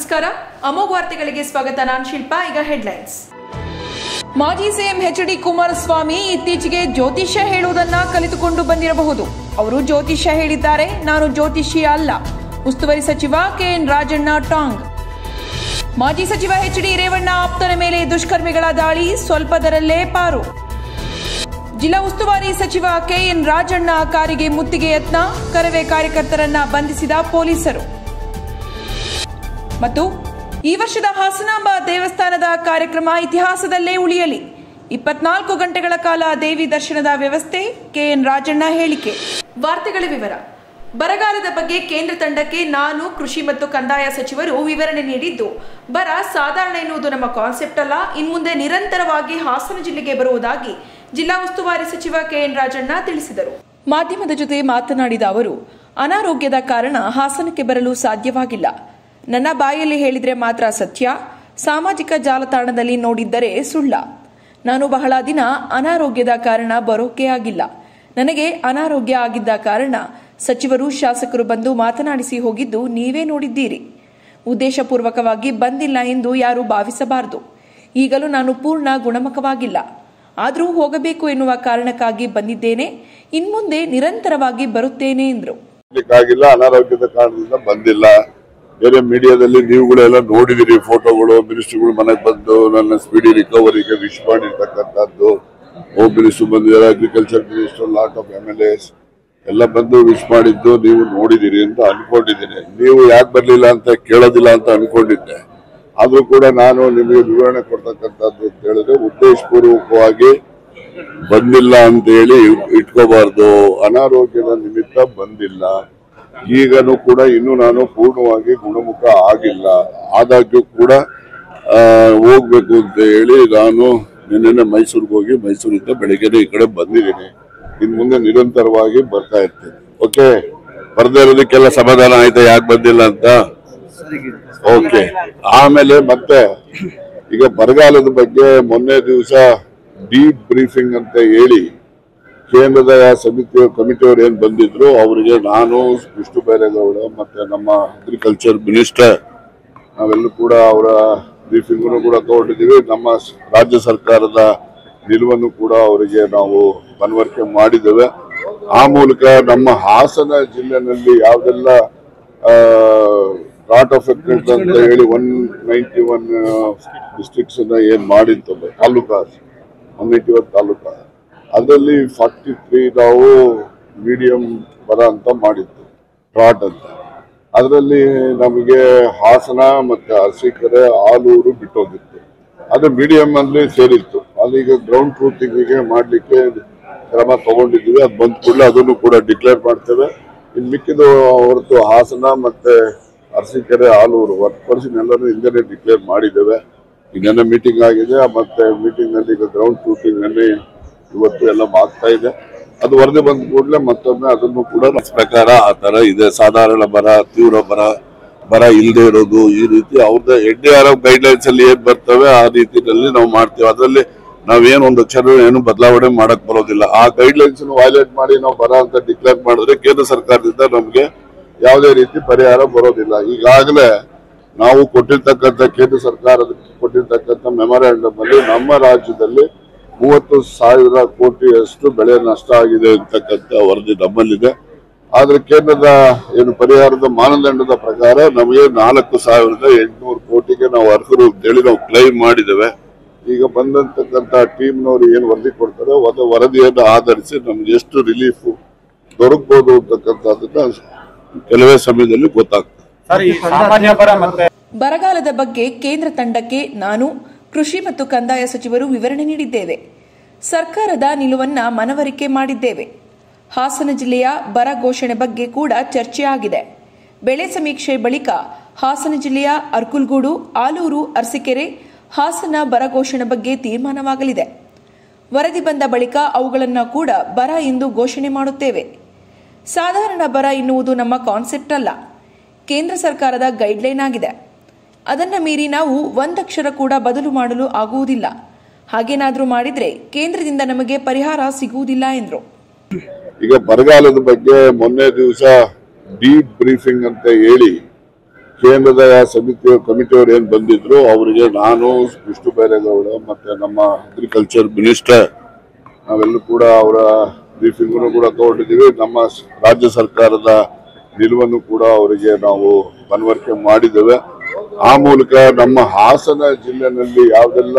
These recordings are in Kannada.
ನಮಸ್ಕಾರ ಅಮೋಘ ವಾರ್ತೆಗಳಿಗೆ ಸ್ವಾಗತ ನಾನು ಶಿಲ್ಪಾ ಈಗ ಹೆಡ್ಲೈನ್ಸ್ ಮಾಜಿ ಸಿಎಂ ಎಚ್ ಡಿ ಕುಮಾರಸ್ವಾಮಿ ಇತ್ತೀಚೆಗೆ ಜ್ಯೋತಿಷ್ಯ ಹೇಳುವುದನ್ನ ಕಲಿತುಕೊಂಡು ಬಂದಿರಬಹುದು ಅವರು ಜ್ಯೋತಿಷ್ಯ ಹೇಳಿದ್ದಾರೆ ನಾನು ಜ್ಯೋತಿಷಿ ಅಲ್ಲ ಉಸ್ತುವಾರಿ ಸಚಿವ ಕೆಎನ್ ರಾಜಣ್ಣ ಟಾಂಗ್ ಮಾಜಿ ಸಚಿವ ಎಚ್ ಡಿ ರೇವಣ್ಣ ಆಪ್ತನ ಮೇಲೆ ದುಷ್ಕರ್ಮಿಗಳ ದಾಳಿ ಸ್ವಲ್ಪದರಲ್ಲೇ ಪಾರು ಜಿಲ್ಲಾ ಉಸ್ತುವಾರಿ ಸಚಿವ ಕೆಎನ್ ರಾಜಣ್ಣ ಕಾರಿಗೆ ಮುತ್ತಿಗೆ ಯತ್ನ ಕರವೇ ಕಾರ್ಯಕರ್ತರನ್ನ ಬಂಧಿಸಿದ ಪೊಲೀಸರು ಮತ್ತು ಈ ವರ್ಷದ ಹಾಸನಾಂಬ ದೇವಸ್ಥಾನದ ಕಾರ್ಯಕ್ರಮ ಇತಿಹಾಸದಲ್ಲೇ ಉಳಿಯಲಿ ಇಪ್ಪತ್ನಾಲ್ಕು ಗಂಟೆಗಳ ಕಾಲ ದೇವಿ ದರ್ಶನದ ವ್ಯವಸ್ಥೆ ಕೆಎನ್ ರಾಜಣ್ಣ ಹೇಳಿಕೆ ವಾರ್ತೆಗಳ ವಿವರ ಬರಗಾಲದ ಬಗ್ಗೆ ಕೇಂದ್ರ ತಂಡಕ್ಕೆ ನಾನು ಕೃಷಿ ಮತ್ತು ಕಂದಾಯ ಸಚಿವರು ವಿವರಣೆ ನೀಡಿದ್ದು ಬರ ಸಾಧಾರಣ ಎನ್ನುವುದು ನಮ್ಮ ಕಾನ್ಸೆಪ್ಟ್ ಅಲ್ಲ ಇನ್ಮುಂದೆ ನಿರಂತರವಾಗಿ ಹಾಸನ ಜಿಲ್ಲೆಗೆ ಬರುವುದಾಗಿ ಜಿಲ್ಲಾ ಉಸ್ತುವಾರಿ ಸಚಿವ ಕೆಎನ್ ರಾಜಣ್ಣ ತಿಳಿಸಿದರು ಮಾಧ್ಯಮದ ಜೊತೆ ಮಾತನಾಡಿದ ಅವರು ಅನಾರೋಗ್ಯದ ಕಾರಣ ಹಾಸನಕ್ಕೆ ಬರಲು ಸಾಧ್ಯವಾಗಿಲ್ಲ ನನ್ನ ಬಾಯಲ್ಲಿ ಹೇಳಿದ್ರೆ ಮಾತ್ರ ಸತ್ಯ ಸಾಮಾಜಿಕ ಜಾಲತಾಣದಲ್ಲಿ ನೋಡಿದ್ದರೆ ಸುಳ್ಳ ನಾನು ಬಹಳ ದಿನ ಅನಾರೋಗ್ಯದ ಕಾರಣ ಬರೋಕೆ ಆಗಿಲ್ಲ ನನಗೆ ಅನಾರೋಗ್ಯ ಆಗಿದ್ದ ಕಾರಣ ಸಚಿವರು ಶಾಸಕರು ಬಂದು ಮಾತನಾಡಿಸಿ ಹೋಗಿದ್ದು ನೀವೇ ನೋಡಿದ್ದೀರಿ ಉದ್ದೇಶಪೂರ್ವಕವಾಗಿ ಬಂದಿಲ್ಲ ಎಂದು ಯಾರು ಭಾವಿಸಬಾರದು ಈಗಲೂ ನಾನು ಪೂರ್ಣ ಗುಣಮುಖವಾಗಿಲ್ಲ ಆದರೂ ಹೋಗಬೇಕು ಎನ್ನುವ ಕಾರಣಕ್ಕಾಗಿ ಬಂದಿದ್ದೇನೆ ಇನ್ಮುಂದೆ ನಿರಂತರವಾಗಿ ಬರುತ್ತೇನೆ ಎಂದರು ಆಗಿಲ್ಲ ಅನಾರೋಗ್ಯದ ಕಾರಣದಿಂದ ಬಂದಿಲ್ಲ ಬೇರೆ ಮೀಡಿಯಾದಲ್ಲಿ ನೀವುಗಳೆಲ್ಲ ನೋಡಿದಿರಿ ಫೋಟೋಗಳು ಮಿನಿಸ್ಟರ್ಗಳು ಮನೆಗೆ ಬಂದು ನನ್ನ ಸ್ಪೀಡಿ ರಿಕವರಿಗೆ ವಿಶ್ ಮಾಡಿರ್ತಕ್ಕಂಥದ್ದು ಹೋಮ್ ಮಿನಿಸ್ಟರ್ ಬಂದಿದ್ದಾರೆ agriculture minister lot of M L S ಎಲ್ಲ ಬಂದು ವಿಶ್ ಮಾಡಿದ್ದು ನೀವು ನೋಡಿದಿರಿ ಅಂತ ಅನ್ಕೊಂಡಿದ್ದೀನಿ ನೀವು ಯಾಕೆ ಬರ್ಲಿಲ್ಲ ಅಂತ ಕೇಳೋದಿಲ್ಲ ಅಂತ ಅನ್ಕೊಂಡಿದ್ದೆ ಆದ್ರೂ ಕೂಡ ನಾನು ನಿಮಗೆ ವಿವರಣೆ ಕೊಡ್ತಕ್ಕಂಥದ್ದು ಅಂತ ಹೇಳಿದ್ರೆ ಉದ್ದೇಶಪೂರ್ವಕವಾಗಿ ಬಂದಿಲ್ಲ ಅಂತ ಹೇಳಿ ಇಟ್ಕೋಬಾರ್ದು ಅನಾರೋಗ್ಯದ ನಿಮಿತ್ತ ಬಂದಿಲ್ಲ ಈಗನೂ ಕೂಡ ಇನ್ನು ನಾನು ಪೂರ್ಣವಾಗಿ ಗುಣಮುಖ ಆಗಿಲ್ಲ ಆದಾಗ್ಯೂ ಕೂಡ ಆ, ಹೋಗ್ಬೇಕು ಅಂತ ಹೇಳಿ ನಾನು ನಿನ್ನೆ ಮೈಸೂರಿಗೆ ಹೋಗಿ ಮೈಸೂರಿಂದ ಬೆಳಿಗ್ಗೆನೆ ಈ ಕಡೆ ಬಂದಿದ್ದೀನಿ ಇನ್ ಮುಂದೆ ನಿರಂತರವಾಗಿ ಬರ್ತಾ ಇರ್ತೀನಿ ಓಕೆ ಬರ್ದೇ ಇರೋದಕ್ಕೆಲ್ಲ ಸಮಾಧಾನ ಆಯ್ತಾ ಯಾಕೆ ಬಂದಿಲ್ಲ ಅಂತ ಓಕೆ ಆಮೇಲೆ ಮತ್ತೆ ಈಗ ಬರಗಾಲದ ಬಗ್ಗೆ ಮೊನ್ನೆ ದಿವಸ ಡೀಪ್ ಬ್ರೀಫಿಂಗ್ ಅಂತ ಹೇಳಿ ಕೇಂದ್ರದ ಸಮಿತಿ ಕಮಿಟಿಯವರು ಏನ್ ಬಂದಿದ್ರು ಅವರಿಗೆ ನಾನು ವಿಷ್ಣು ಬೈರೇಗೌಡ ಮತ್ತೆ ನಮ್ಮ ಅಗ್ರಿಕಲ್ಚರ್ ಮಿನಿಸ್ಟರ್ ನಾವೆಲ್ಲರೂ ಕೂಡ ಅವರ ಬ್ರೀಫಿಂಗ್ ಕೂಡ ತಗೊಂಡಿದ್ದೀವಿ ನಮ್ಮ ಸ್- ರಾಜ್ಯ ಸರ್ಕಾರದ ನಿಲುವನ್ನು ಕೂಡ ಅವರಿಗೆ ನಾವು ಮನವರಿಕೆ ಮಾಡಿದ್ದೇವೆ ಆ ಮೂಲಕ ನಮ್ಮ ಹಾಸನ ಜಿಲ್ಲೆನಲ್ಲಿ ಯಾವ್ದೆಲ್ಲ ನಾಟ್ ಅಫೆಕ್ಟೆಡ್ ಅಂತ ಹೇಳಿ ಒನ್ ನೈಂಟಿ ಒನ್ ಡಿಸ್ಟ್ರಿಕ್ಟ್ಸ್ ಏನ್ ಮಾಡಿತ್ತು taluka one ninety one taluka ಅದರಲ್ಲಿ ಫಾರ್ಟಿ ತ್ರೀ ನಾವು ಮೀಡಿಯಂ ಬರ ಅಂತ ಮಾಡಿತ್ತು ಟ್ರಾಟ್ ಅಂತ ಅದರಲ್ಲಿ ನಮಗೆ ಹಾಸನ ಮತ್ತೆ ಅರಸೀಕೆರೆ ಆಲೂರು ಬಿಟ್ಟೋಗಿತ್ತು ಅದು ಮೀಡಿಯಂ ಅಲ್ಲಿ ಸೇರಿತ್ತು ಅದೀಗ ಗ್ರೌಂಡ್ ಟ್ರೂತಿಂಗಿಗೆ ಮಾಡ್ಲಿಕ್ಕೆ ಕ್ರಮ ತಗೊಂಡಿದ್ದೀವಿ ಅದು ಬಂದ ಕೂಡಲೇ ಅದನ್ನು ಕೂಡ ಡಿಕ್ಲೇರ್ ಮಾಡ್ತೇವೆ ಇನ್ನು ಮಿಕ್ಕಿದು ಹೊರತು ಹಾಸನ ಮತ್ತೆ ಅರಸೀಕೆರೆ ಆಲೂರು ವರ್ಕ್ ಪರ್ಸನ್ ಎಲ್ಲರೂ ಹಿಂದೆನೆ ಡಿಕ್ಲೇರ್ ಮಾಡಿದ್ದೇವೆ ಈಗ ಮೀಟಿಂಗ್ ಆಗಿದೆ ಮತ್ತೆ ಮೀಟಿಂಗ್ ನಲ್ಲಿ ಈಗ ಗ್ರೌಂಡ್ ಟ್ರೂಟಿಂಗ್ ನಲ್ಲಿ ಇವತ್ತು ಎಲ್ಲ ಆಗ್ತಾ ಇದೆ ಅದು ವರದಿ ಬಂದ ಕೂಡಲೇ ಮತ್ತೊಮ್ಮೆ ಅದನ್ನು ಕೂಡ ನಮ್ಮ ಪ್ರಕಾರ ಆ ತರ ಇದೆ ಸಾಧಾರಣ ಬರ ತೀವ್ರ ಬರ ಬರ ಇಲ್ಲದೆ ಇರೋದು ಈ ರೀತಿ ಅವ್ರದ್ದು N D R F guidelines ಅಲ್ಲಿ ಏನ್ ಬರ್ತವೆ ಆ ರೀತಿಯಲ್ಲಿ ನಾವು ಮಾಡ್ತೇವೆ ಅದರಲ್ಲಿ ನಾವೇನು ಒಂದು ಅಕ್ಷರ ಏನು ಬದಲಾವಣೆ ಮಾಡಕ್ ಬರೋದಿಲ್ಲ ಆ ಗೈಡ್ ಲೈನ್ಸ್ ವೈಲೇಟ್ ಮಾಡಿ ನಾವು ಬರ ಅಂತ ಡಿಕ್ಲೇರ್ ಮಾಡಿದ್ರೆ ಕೇಂದ್ರ ಸರ್ಕಾರದಿಂದ ನಮಗೆ ಯಾವುದೇ ರೀತಿ ಪರಿಹಾರ ಬರೋದಿಲ್ಲ ಈಗಾಗಲೇ ನಾವು ಕೊಟ್ಟಿರ್ತಕ್ಕಂಥ ಕೇಂದ್ರ ಸರ್ಕಾರದ ಕೊಟ್ಟಿರ್ತಕ್ಕಂಥ ಮೆಮೊರಾಂಡಮ್ ಅಲ್ಲಿ ನಮ್ಮ ರಾಜ್ಯದಲ್ಲಿ ಮೂವತ್ತು ಸಾವಿರ ಕೋಟಿಯಷ್ಟು ಬೆಳೆ ನಷ್ಟ ಆಗಿದೆ ಅಂತಕ್ಕಂಥ ವರದಿ ನಮ್ಮಲ್ಲಿದೆ ಆದ್ರೆ ಕೇಂದ್ರದ ಏನು ಪರಿಹಾರದ ಮಾನದಂಡದ ಪ್ರಕಾರ ನಮಗೆ ನಾಲ್ಕು ಸಾವಿರದ ಎಂಟುನೂರು ಕೋಟಿಗೆ ನಾವು ಅರ್ಹರು ಅಂತೇಳಿ ನಾವು ಕ್ಲೈಮ್ ಮಾಡಿದ್ದೇವೆ ಈಗ ಬಂದಂತಕ್ಕಂಥ ಟೀಮ್ನವರು ಏನು ವರದಿ ಕೊಡ್ತಾರೆ ಅದು ವರದಿಯನ್ನು ಆಧರಿಸಿ ನಮ್ಗೆ ಎಷ್ಟು ರಿಲೀಫ್ ದೊರಕಬಹುದು ಅಂತಕ್ಕಂಥದ್ದನ್ನ ಕೆಲವೇ ಸಮಯದಲ್ಲಿ ಗೊತ್ತಾಗ್ತದೆ ಸರ್ ಈ ಸಾಮಾನ್ಯ ಬರ ಮತ್ತೆ ಬರಗಾಲದ ಬಗ್ಗೆ ಕೇಂದ್ರ ತಂಡಕ್ಕೆ ನಾನು ಕೃಷಿ ಮತ್ತು ಕಂದಾಯ ಸಚಿವರು ವಿವರಣೆ ನೀಡಿದ್ದೇವೆ ಸರ್ಕಾರದ ನಿಲುವನ್ನ ಮನವರಿಕೆ ಮಾಡಿದ್ದೇವೆ ಹಾಸನ ಜಿಲ್ಲೆಯ ಬರ ಘೋಷಣೆ ಬಗ್ಗೆ ಕೂಡ ಚರ್ಚೆ ಆಗಿದೆ ಬೆಳೆ ಸಮೀಕ್ಷೆ ಬಳಿಕ ಹಾಸನ ಜಿಲ್ಲೆಯ ಅರ್ಕುಲ್ಗೂಡು ಆಲೂರು ಅರಸೀಕೆರೆ ಹಾಸನ ಬರ ಘೋಷಣೆ ಬಗ್ಗೆ ತೀರ್ಮಾನವಾಗಲಿದೆ ವರದಿ ಬಂದ ಬಳಿಕ ಅವುಗಳನ್ನು ಕೂಡ ಬರ ಎಂದು ಘೋಷಣೆ ಮಾಡುತ್ತೇವೆ ಸಾಧಾರಣ ಬರ ಎನ್ನುವುದು ನಮ್ಮ ಕಾನ್ಸೆಪ್ಟ್ ಅಲ್ಲ ಕೇಂದ್ರ ಸರ್ಕಾರದ ಗೈಡ್ಲೈನ್ ಆಗಿದೆ ಅದನ್ನ ಮೀರಿ ನಾವು ಒಂದಕ್ಷರ ಕೂಡ ಬದಲು ಮಾಡಲು ಆಗುವುದಿಲ್ಲ ಹಾಗೇನಾದ್ರೂ ಮಾಡಿದ್ರೆ ಕೇಂದ್ರದಿಂದ ನಮಗೆ ಪರಿಹಾರ ಸಿಗುವುದಿಲ್ಲ ಎಂದರು ಈಗ ಬರಗಾಲದ ಬಗ್ಗೆ ಮೊನ್ನೆ ದಿವಸ ಡೀಪ್ ಬ್ರೀಫಿಂಗ್ ಅಂತ ಹೇಳಿ ಕೇಂದ್ರದ ಸಮಿತಿ ಕಮಿಟಿಯವರು ಏನ್ ಬಂದಿದ್ರು ಅವರಿಗೆ ನಾನು ವಿಷ್ಣು ಬೈರೇಗೌಡ ಮತ್ತೆ ನಮ್ಮ ಅಗ್ರಿಕಲ್ಚರ್ ಮಿನಿಸ್ಟರ್ ನಾವೆಲ್ಲರೂ ಕೂಡ ಅವರ ಬ್ರೀಫಿಂಗ್ ಕೂಡ ತಗೊಂಡಿದ್ದೀವಿ ನಮ್ಮ ಸ್- ರಾಜ್ಯ ಸರ್ಕಾರದ ನಿಲುವನ್ನು ಕೂಡ ಅವರಿಗೆ ನಾವು ಮನವರಿಕೆ ಮಾಡಿದ್ದೇವೆ ಆ ಮೂಲಕ ನಮ್ಮ ಹಾಸನ ಜಿಲ್ಲೆನಲ್ಲಿ ಯಾವ್ದೆಲ್ಲ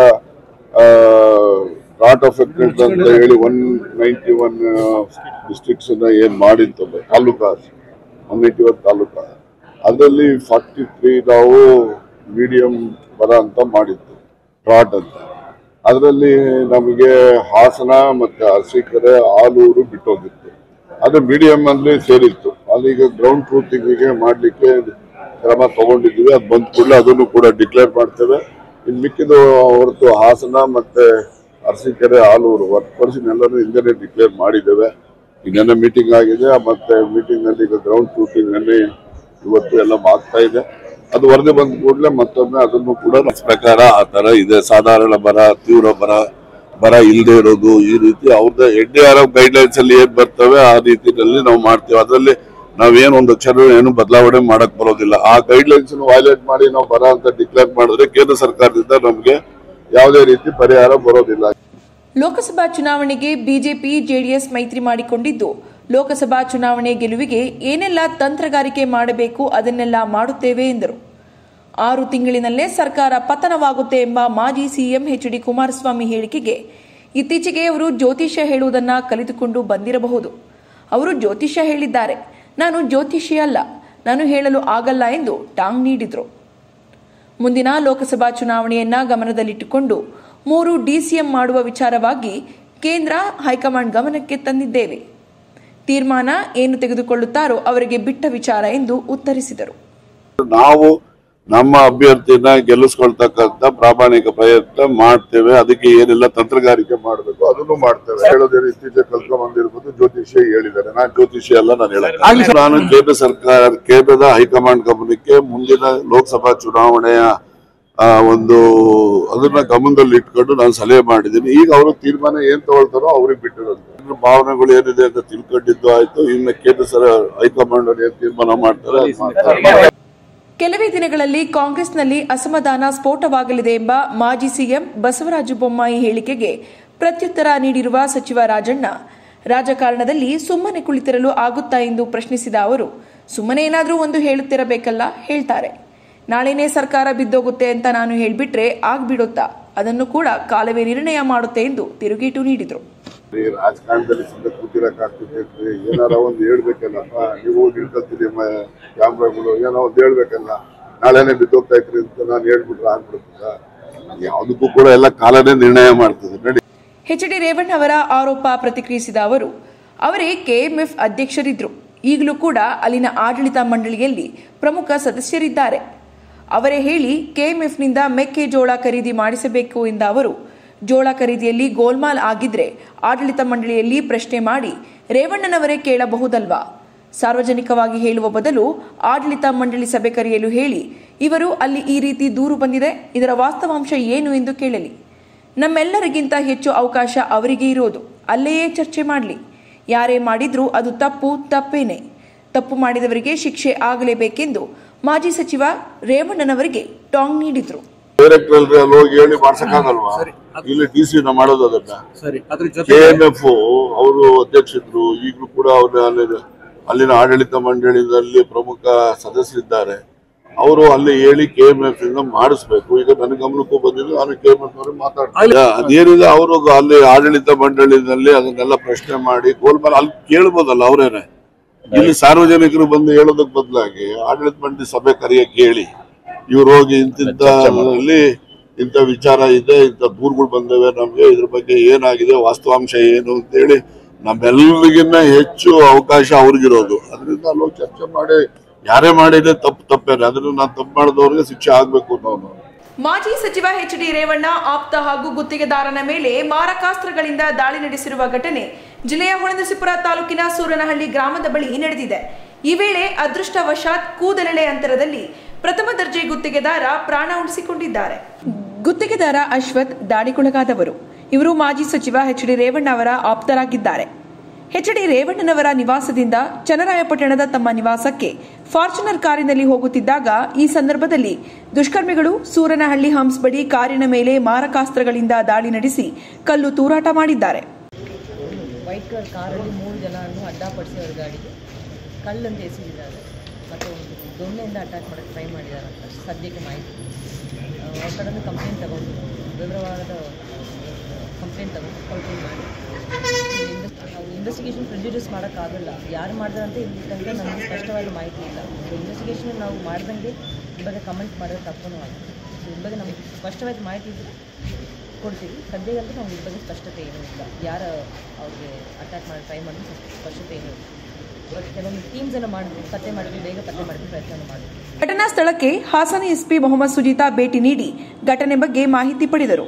ನಾಟ್ ಅಫೆಕ್ಟೆಡ್ ಅಂತ ಹೇಳಿ ಒನ್ ನೈಂಟಿ ಒನ್ ಡಿಸ್ಟ್ರಿಕ್ಟ್ಸ್ ಏನ್ ಮಾಡಿರ್ತವೆ taluka one ninety one taluka ಅದರಲ್ಲಿ ಫಾರ್ಟಿ ತ್ರೀ ನಾವು ಮೀಡಿಯಂ ಬರ ಅಂತ ಮಾಡಿದ್ದು ಟ್ರಾಟ್ ಅಂತ ಅದರಲ್ಲಿ ನಮಗೆ ಹಾಸನ ಮತ್ತೆ ಅರಸೀಕೆರೆ ಆಲೂರು ಬಿಟ್ಟೋಗಿತ್ತು ಅದು ಮೀಡಿಯಂ ಅಲ್ಲಿ ಸೇರಿತ್ತು ಅದೀಗ ಗ್ರೌಂಡ್ ಟ್ರೂತಿಂಗಿಗೆ ಮಾಡ್ಲಿಕ್ಕೆ ಕ್ರಮ ತಗೊಂಡಿದ್ದೀವಿ ಅದು ಬಂದ ಕೂಡಲೇ ಅದನ್ನು ಕೂಡ ಡಿಕ್ಲೇರ್ ಮಾಡ್ತೇವೆ ಇನ್ನು ಮಿಕ್ಕಿದು ಹೊರತು ಹಾಸನ ಮತ್ತೆ ಅರಸೀಕೆರೆ ಆಲೂರು ವರ್ಕ್ ಪರ್ಸನ್ ಎಲ್ಲರೂ ಹಿಂದೆನೆ ಡಿಕ್ಲೇರ್ ಮಾಡಿದ್ದೇವೆ ಇನ್ನೇನೋ ಮೀಟಿಂಗ್ ಆಗಿದೆ ಮತ್ತೆ ಮೀಟಿಂಗ್ ನಲ್ಲಿ ಈಗ ಗ್ರೌಂಡ್ ಟ್ರೂತಿಂಗ್ ನಲ್ಲಿ ಇವತ್ತು ಎಲ್ಲ ಆಗ್ತಾ ಇದೆ ಅದು ವರದಿ ಬಂದ ಕೂಡಲೇ ಮತ್ತೊಮ್ಮೆ ಅದನ್ನು ಕೂಡ ನಮ್ಮ ಪ್ರಕಾರ ಆ ತರ ಇದೆ ಸಾಧಾರಣ ಬರ ತೀವ್ರ ಬರ ಬರ ಇಲ್ಲದೆ ಇರೋದು ಈ ರೀತಿ ಅವ್ರದ್ದು N D R F guidelines ಅಲ್ಲಿ ಏನ್ ಬರ್ತವೆ ಆ ರೀತಿಯಲ್ಲಿ ನಾವು ಮಾಡ್ತೇವೆ ಅದರಲ್ಲಿ ನಾವೇನು ಒಂದು ಅಕ್ಷರ ಏನು ಬದಲಾವಣೆ ಮಾಡಕ್ ಬರೋದಿಲ್ಲ ಆ ಗೈಡ್ ಲೈನ್ಸ್ ವೈಲೇಟ್ ಮಾಡಿ ನಾವು ಬರ ಅಂತ ಡಿಕ್ಲೇರ್ ಮಾಡಿದ್ರೆ ಕೇಂದ್ರ ಸರ್ಕಾರದಿಂದ ನಮಗೆ ಯಾವುದೇ ರೀತಿ ಪರಿಹಾರ ಬರೋದಿಲ್ಲ ಲೋಕಸಭಾ ಚುನಾವಣೆಗೆ ಬಿಜೆಪಿ ಜೆಡಿಎಸ್ ಮೈತ್ರಿ ಮಾಡಿಕೊಂಡಿದ್ದು ಲೋಕಸಭಾ ಚುನಾವಣೆ ಗೆಲುವಿಗೆ ಏನೆಲ್ಲ ತಂತ್ರಗಾರಿಕೆ ಮಾಡಬೇಕು ಅದನ್ನೆಲ್ಲ ಮಾಡುತ್ತೇವೆ ಎಂದರು ಆರು ತಿಂಗಳಿನಲ್ಲೇ ಸರ್ಕಾರ ಪತನವಾಗುತ್ತೆ ಎಂಬ ಮಾಜಿ ಸಿಎಂ ಎಚ್ ಡಿ ಕುಮಾರಸ್ವಾಮಿ ಹೇಳಿಕೆಗೆ ಇತ್ತೀಚೆಗೆ ಅವರು ಜ್ಯೋತಿಷ್ಯ ಹೇಳುವುದನ್ನ ಕಲಿತುಕೊಂಡು ಬಂದಿರಬಹುದು ಅವರು ಜ್ಯೋತಿಷ್ಯ ಹೇಳಿದ್ದಾರೆ ನಾನು ಜ್ಯೋತಿಷಿ ಅಲ್ಲ ನಾನು ಹೇಳಲು ಆಗಲ್ಲ ಎಂದು ಟಾಂಗ್ ನೀಡಿದರು ಮುಂದಿನ ಲೋಕಸಭಾ ಚುನಾವಣೆಯನ್ನ ಗಮನದಲ್ಲಿಟ್ಟುಕೊಂಡು ಮೂರು ಡಿಸಿಎಂ ಮಾಡುವ ವಿಚಾರವಾಗಿ ಕೇಂದ್ರ ಹೈಕಮಾಂಡ್ ಗಮನಕ್ಕೆ ತಂದಿದ್ದೇವೆ ತೀರ್ಮಾನ ಏನು ತೆಗೆದುಕೊಳ್ಳುತ್ತಾರೋ ಅವರಿಗೆ ಬಿಟ್ಟ ವಿಚಾರ ಎಂದು ಉತ್ತರಿಸಿದರು ನಾವು ನಮ್ಮ ಅಭ್ಯರ್ಥಿನ ಗೆಲ್ಲಿಸ್ಕೊಳ್ತಕ್ಕಂತ ಪ್ರಾಮಾಣಿಕ ಪ್ರಯತ್ನ ಮಾಡ್ತೇವೆ ಅದಕ್ಕೆ ಏನೆಲ್ಲ ತಂತ್ರಗಾರಿಕೆ ಮಾಡಬೇಕು ಅದನ್ನು ಮಾಡ್ತೇವೆ ಹೇಳೋದೇನು ಇತ್ತೀಚೆಗೆ ಕಲ್ತ್ಕೊಂಡ್ ಬಂದಿರ್ಬೋದು ಜ್ಯೋತಿಷ್ಯ ಹೇಳಿದ್ದಾರೆ ನಾನು ಜ್ಯೋತಿಷ್ಯ ಎಲ್ಲ ನಾನು ಹೇಳಕ್ ನಾನು ಕೇಂದ್ರ ಸರ್ಕಾರ ಕೇಂದ್ರದ ಹೈಕಮಾಂಡ್ ಗಮನಕ್ಕೆ ಮುಂದಿನ ಲೋಕಸಭಾ ಚುನಾವಣೆಯ ಆ, ಒಂದು ಅದನ್ನ ಗಮನದಲ್ಲಿ ಇಟ್ಕೊಂಡು ನಾನು ಸಲಹೆ ಮಾಡಿದ್ದೀನಿ ಈಗ ಅವರು ತೀರ್ಮಾನ ಏನ್ ತಗೊಳ್ತಾರೋ ಅವ್ರಿಗೆ ಬಿಟ್ಟಿರೋದು ಇನ್ನು ಭಾವನೆಗಳು ಏನಿದೆ ಅಂತ ತಿಳ್ಕೊಂಡಿದ್ದು ಆಯ್ತು ಇನ್ನು ಕೇಂದ್ರ ಸರ ಹೈಕಮಾಂಡ್ ಅವ್ರು ಏನ್ ತೀರ್ಮಾನ ಮಾಡ್ತಾರೆ ಅದ್ ಮಾಡ್ತಾರೆ ಕೆಲವೇ ದಿನಗಳಲ್ಲಿ ಕಾಂಗ್ರೆಸ್ನಲ್ಲಿ ಅಸಮಾಧಾನ ಸ್ಫೋಟವಾಗಲಿದೆ ಎಂಬ ಮಾಜಿ ಸಿಎಂ ಬಸವರಾಜ ಬೊಮ್ಮಾಯಿ ಹೇಳಿಕೆಗೆ ಪ್ರತ್ಯುತ್ತರ ನೀಡಿರುವ ಸಚಿವ ರಾಜಣ್ಣ ರಾಜಕಾರಣದಲ್ಲಿ ಸುಮ್ಮನೆ ಕುಳಿತಿರಲು ಆಗುತ್ತಾ ಎಂದು ಪ್ರಶ್ನಿಸಿದ ಅವರು ಸುಮ್ಮನೆ ಏನಾದರೂ ಒಂದು ಹೇಳುತ್ತಿರಬೇಕಲ್ಲ ಹೇಳ್ತಾರೆ ನಾಳೆನೇ ಸರ್ಕಾರ ಬಿದ್ದೋಗುತ್ತೆ ಅಂತ ನಾನು ಹೇಳ್ಬಿಟ್ರೆ ಆಗ್ಬಿಡುತ್ತಾ ಅದನ್ನು ಕೂಡ ಕಾಲವೇ ನಿರ್ಣಯ ಮಾಡುತ್ತೆ ಎಂದು ತಿರುಗೇಟು ನೀಡಿದರು ಈ ರಾಜಕಾರಣದಲ್ಲಿ ಸುಮ್ಮನೆ ಕೂತಿರಕ್ ಆಗ್ತಿರ್ತೈತ್ರಿ ಏನಾರ ಒಂದು ಹೇಳ್ಬೇಕಲ್ಲಪ್ಪ ನೀವು ನಿಲ್ಕಲ್ತೀರಿ ಕ್ಯಾಮ್ರಾಗಳು ಏನೋ ಒಂದು ಹೇಳ್ಬೇಕಲ್ಲ ನಾಳೆನೆ ಬಿದ್ದೋಗ್ತಾ ಇದ್ರಿ ಅಂತ ನಾನು ಹೇಳ್ಬಿಟ್ರೆ ಆಗ್ಬಿಡುತ್ತದ ಯಾವುದಕ್ಕೂ ಕೂಡ ಎಲ್ಲ ಕಾಲನೇ ನಿರ್ಣಯ ಮಾಡ್ತದೆ ನಡಿ ಎಚ್ ಡಿ ರೇವಣ್ಣ ಅವರ ಆರೋಪ ಪ್ರತಿಕ್ರಿಯಿಸಿದ ಅವರು ಅವರೇ ಕೆಎಂಎಫ್ ಅಧ್ಯಕ್ಷರಿದ್ರು ಈಗಲೂ ಕೂಡ ಅಲ್ಲಿನ ಆಡಳಿತ ಮಂಡಳಿಯಲ್ಲಿ ಪ್ರಮುಖ ಸದಸ್ಯರಿದ್ದಾರೆ ಅವರೇ ಹೇಳಿ ಕೆಎಂಎಫ್ನಿಂದ ಮೆಕ್ಕೆಜೋಳ ಖರೀದಿ ಮಾಡಿಸಬೇಕು ಎಂದ ಅವರು ಜೋಳ ಖರೀದಿಯಲ್ಲಿ ಗೋಲ್ಮಾಲ್ ಆಗಿದ್ರೆ ಆಡಳಿತ ಮಂಡಳಿಯಲ್ಲಿ ಪ್ರಶ್ನೆ ಮಾಡಿ ರೇವಣ್ಣನವರೇ ಕೇಳಬಹುದಲ್ವಾ ಸಾರ್ವಜನಿಕವಾಗಿ ಹೇಳುವ ಬದಲು ಆಡಳಿತ ಮಂಡಳಿ ಸಭೆ ಕರೆಯಲು ಹೇಳಿ ಇವರು ಅಲ್ಲಿ ಈ ರೀತಿ ದೂರು ಬಂದಿದೆ ಇದರ ವಾಸ್ತವಾಂಶ ಏನು ಎಂದು ಕೇಳಲಿ ನಮ್ಮೆಲ್ಲರಿಗಿಂತ ಹೆಚ್ಚು ಅವಕಾಶ ಅವರಿಗೆ ಇರೋದು ಅಲ್ಲೆಯೇ ಚರ್ಚೆ ಮಾಡಲಿ ಯಾರೇ ಮಾಡಿದ್ರೂ ಅದು ತಪ್ಪು ತಪ್ಪೇನೆ ತಪ್ಪು ಮಾಡಿದವರಿಗೆ ಶಿಕ್ಷೆ ಆಗಲೇಬೇಕೆಂದು ಮಾಜಿ ಸಚಿವ ರೇವಣ್ಣನವರಿಗೆ ಟಾಂಗ್ ನೀಡಿದ್ರು ಡೈರೆಕ್ಟರ್ ಅಲ್ಲಿ ಅಲ್ಲಿ ಹೋಗಿ ಹೇಳಿ ಮಾಡ್ಸಕ್ಕಾಗಲ್ವಾ ಇಲ್ಲಿ ಡಿ ಸಿ ಮಾಡೋದು ಅದನ್ನ ಸರಿ ಅದ್ರ ಕೆ ಜೊತೆ ಎಂ ಎಫ್ ಅವರು ಅಧ್ಯಕ್ಷರು ಈಗಲೂ ಕೂಡ ಅವ್ರ ಅಲ್ಲಿ ಅಲ್ಲಿನ ಆಡಳಿತ ಮಂಡಳಿಯಲ್ಲಿ ಪ್ರಮುಖ ಸದಸ್ಯರಿದ್ದಾರೆ ಅವರು ಅಲ್ಲಿ ಹೇಳಿ ಕೆ ಎಂ ಎಫ್ ಇಂದ ಮಾಡಿಸ್ಬೇಕು ಈಗ ನನ್ನ ಗಮನಕ್ಕೂ ಬಂದಿದ್ದು ನಾನು ಕೆ ಎಂ ಎಫ್ ಅವ್ರಿಗೆ ಮಾತಾಡ್ತೀನಿ ಅದೇನಿದೆ ಅವರು ಅಲ್ಲಿ ಆಡಳಿತ ಮಂಡಳಿನಲ್ಲಿ ಅದನ್ನೆಲ್ಲ ಪ್ರಶ್ನೆ ಮಾಡಿ ಗೋಲ್ಮಾಲ್ ಅಲ್ಲಿ ಕೇಳ್ಬೋದಲ್ಲ ಅವರೇನೆ ಇಲ್ಲಿ ಸಾರ್ವಜನಿಕರು ಬಂದು ಹೇಳೋದಕ್ ಬದಲಾಗಿ ಆಡಳಿತ ಮಂಡಳಿ ಸಭೆ ಕರೆಯಕ್ಕೆ ಹೇಳಿ ಇವ್ರು ಹೋಗಿ ಇಂತಿಂತಲ್ಲಿ ಇಂಥ ವಿಚಾರ ಇದೆ ಇಂಥ ದೂರುಗಳು ಬಂದವೆ ನಮ್ಗೆ ಇದ್ರ ಬಗ್ಗೆ ಏನಾಗಿದೆ ವಾಸ್ತವಾಂಶ ಏನು ಅಂತೇಳಿ ನಮ್ಮೆಲ್ಲರಿಗಿನ್ನ ಹೆಚ್ಚು ಅವಕಾಶ ಅವ್ರಿಗಿರೋದು ಅದರಿಂದ ಅಲ್ಲಿ ಹೋಗಿ ಚರ್ಚೆ ಮಾಡಿ ಯಾರೇ ಮಾಡಿದ್ರೆ ತಪ್ಪು ತಪ್ಪೇನೆ ಅದನ್ನ ನಾನು ತಪ್ಪು ಮಾಡಿದವ್ರಿಗೆ ಶಿಕ್ಷೆ ಆಗ್ಬೇಕು ಅನ್ನೋನು ಮಾಜಿ ಸಚಿವ ಎಚ್ ಡಿ ರೇವಣ್ಣ ಆಪ್ತ ಹಾಗೂ ಗುತ್ತಿಗೆದಾರನ ಮೇಲೆ ಮಾರಕಾಸ್ತ್ರಗಳಿಂದ ದಾಳಿ ನಡೆಸಿರುವ ಘಟನೆ ಜಿಲ್ಲೆಯ ಹೊಣನರಸೀಪುರ ತಾಲೂಕಿನ ಸೂರನಹಳ್ಳಿ ಗ್ರಾಮದ ಬಳಿ ನಡೆದಿದೆ ಈ ವೇಳೆ ಅದೃಷ್ಟವಶಾತ್ ಕೂದಲೆಳೆ ಅಂತರದಲ್ಲಿ ಪ್ರಥಮ ದರ್ಜೆ ಗುತ್ತಿಗೆದಾರ ಪ್ರಾಣ ಉಳಿಸಿಕೊಂಡಿದ್ದಾರೆ ಗುತ್ತಿಗೆದಾರ ಅಶ್ವಥ್ ದಾಳಿಗೊಳಗಾದವರು ಇವರು ಮಾಜಿ ಸಚಿವ ಎಚ್ ಡಿ ರೇವಣ್ಣ ಅವರ ಆಪ್ತರಾಗಿದ್ದಾರೆ ಎಚ್ ಡಿ ರೇವಣ್ಣನವರ ನಿವಾಸದಿಂದ ಚನ್ನರಾಯಪಟ್ಟಣದ ತಮ್ಮ ನಿವಾಸಕ್ಕೆ ಫಾರ್ಚುನರ್ ಕಾರಿನಲ್ಲಿ ಹೋಗುತ್ತಿದ್ದಾಗ ಈ ಸಂದರ್ಭದಲ್ಲಿ ದುಷ್ಕರ್ಮಿಗಳು ಸೂರನಹಳ್ಳಿ ಹಂಪ್ಸ್ ಬಳಿ ಕಾರಿನ ಮೇಲೆ ಮಾರಕಾಸ್ತ್ರಗಳಿಂದ ದಾಳಿ ನಡೆಸಿ ಕಲ್ಲು ತೂರಾಟ ಮಾಡಿದ್ದಾರೆ ವೈಟ್ ಕಲರ್ ಕಾರಲ್ಲಿ ಮೂರು ಜನವನ್ನು ಅಡ್ಡಪಡಿಸಿ ಅವ್ರ ಗಾಡಿಗೆ ಕಲ್ಲಂತ ಎಸೆದಿದ್ದಾರೆ ಮತ್ತು ಒಂದು ದೊಣ್ಣೆಯಿಂದ ಅಟ್ಯಾಕ್ ಮಾಡೋಕ್ಕೆ ಟ್ರೈ ಮಾಡಿದ್ದಾರೆ ಅಂತ ಸದ್ಯಕ್ಕೆ ಮಾಹಿತಿ ಆ, ಅವ್ರ ಕಡೆಯಿಂದ ಕಂಪ್ಲೇಂಟ್ ತಗೊಂಡು ವಿವರವಾದ ಕಂಪ್ಲೇಂಟ್ ತಗೊಂಡು ಕಂಪ್ಲೇಂಟ್ ಮಾಡಿ ನಾವು ಇನ್ವೆಸ್ಟಿಗೇಷನ್ ಪ್ರೆಜುಡಿಸ್ ಮಾಡೋಕ್ಕಾಗಲ್ಲ ಯಾರು ಮಾಡಿದಾರೆ ಅಂತ ಇಲ್ಲಿ ತನಕ ನಮಗೆ ಸ್ಪಷ್ಟವಾದ ಮಾಹಿತಿ ಇಲ್ಲ ಇನ್ವೆಸ್ಟಿಗೇಷನ್ ನಾವು ಮಾಡ್ದಂಗೆ ಈ ಬಗ್ಗೆ ಕಮೆಂಟ್ ಮಾಡೋದು ತಪ್ಪೂ ಆಗುತ್ತೆ ಸೊ ಇದ್ರ ಬಗ್ಗೆ ನಮಗೆ ಸ್ಪಷ್ಟವಾದ ಮಾಹಿತಿ ಇದ್ರೆ ಕೊಡ್ತೀವಿ ಸದ್ಯಕ್ಕಂತೂ ನಮ್ಗೆ ಇದ್ರ ಬಗ್ಗೆ ಸ್ಪಷ್ಟತೆ ಏನೂ ಇಲ್ಲ ಯಾರು ಅವ್ರಿಗೆ ಅಟ್ಯಾಕ್ ಮಾಡಿ ಟ್ರೈ ಮಾಡಿದ್ರೆ ಸ್ಪಷ್ಟತೆ ಏನೂ ಇಲ್ಲ ಬಟ್ ಕೆಲವೊಂದು ಟೀಮ್ಸನ್ನು ಮಾಡಿದ್ವಿ ಪತ್ತೆ ಮಾಡಿದ್ವಿ ಬೇಗ ಪತ್ತೆ ಮಾಡಿದ್ವಿ ಪ್ರಯತ್ನ ಮಾಡಿದ್ವಿ ಘಟನಾ ಸ್ಥಳಕ್ಕೆ ಹಾಸನ ಎಸ್ಪಿ ಮೊಹಮ್ಮದ್ ಸುಜೀತಾ ಭೇಟಿ ನೀಡಿ ಘಟನೆ ಬಗ್ಗೆ ಮಾಹಿತಿ ಪಡೆದರು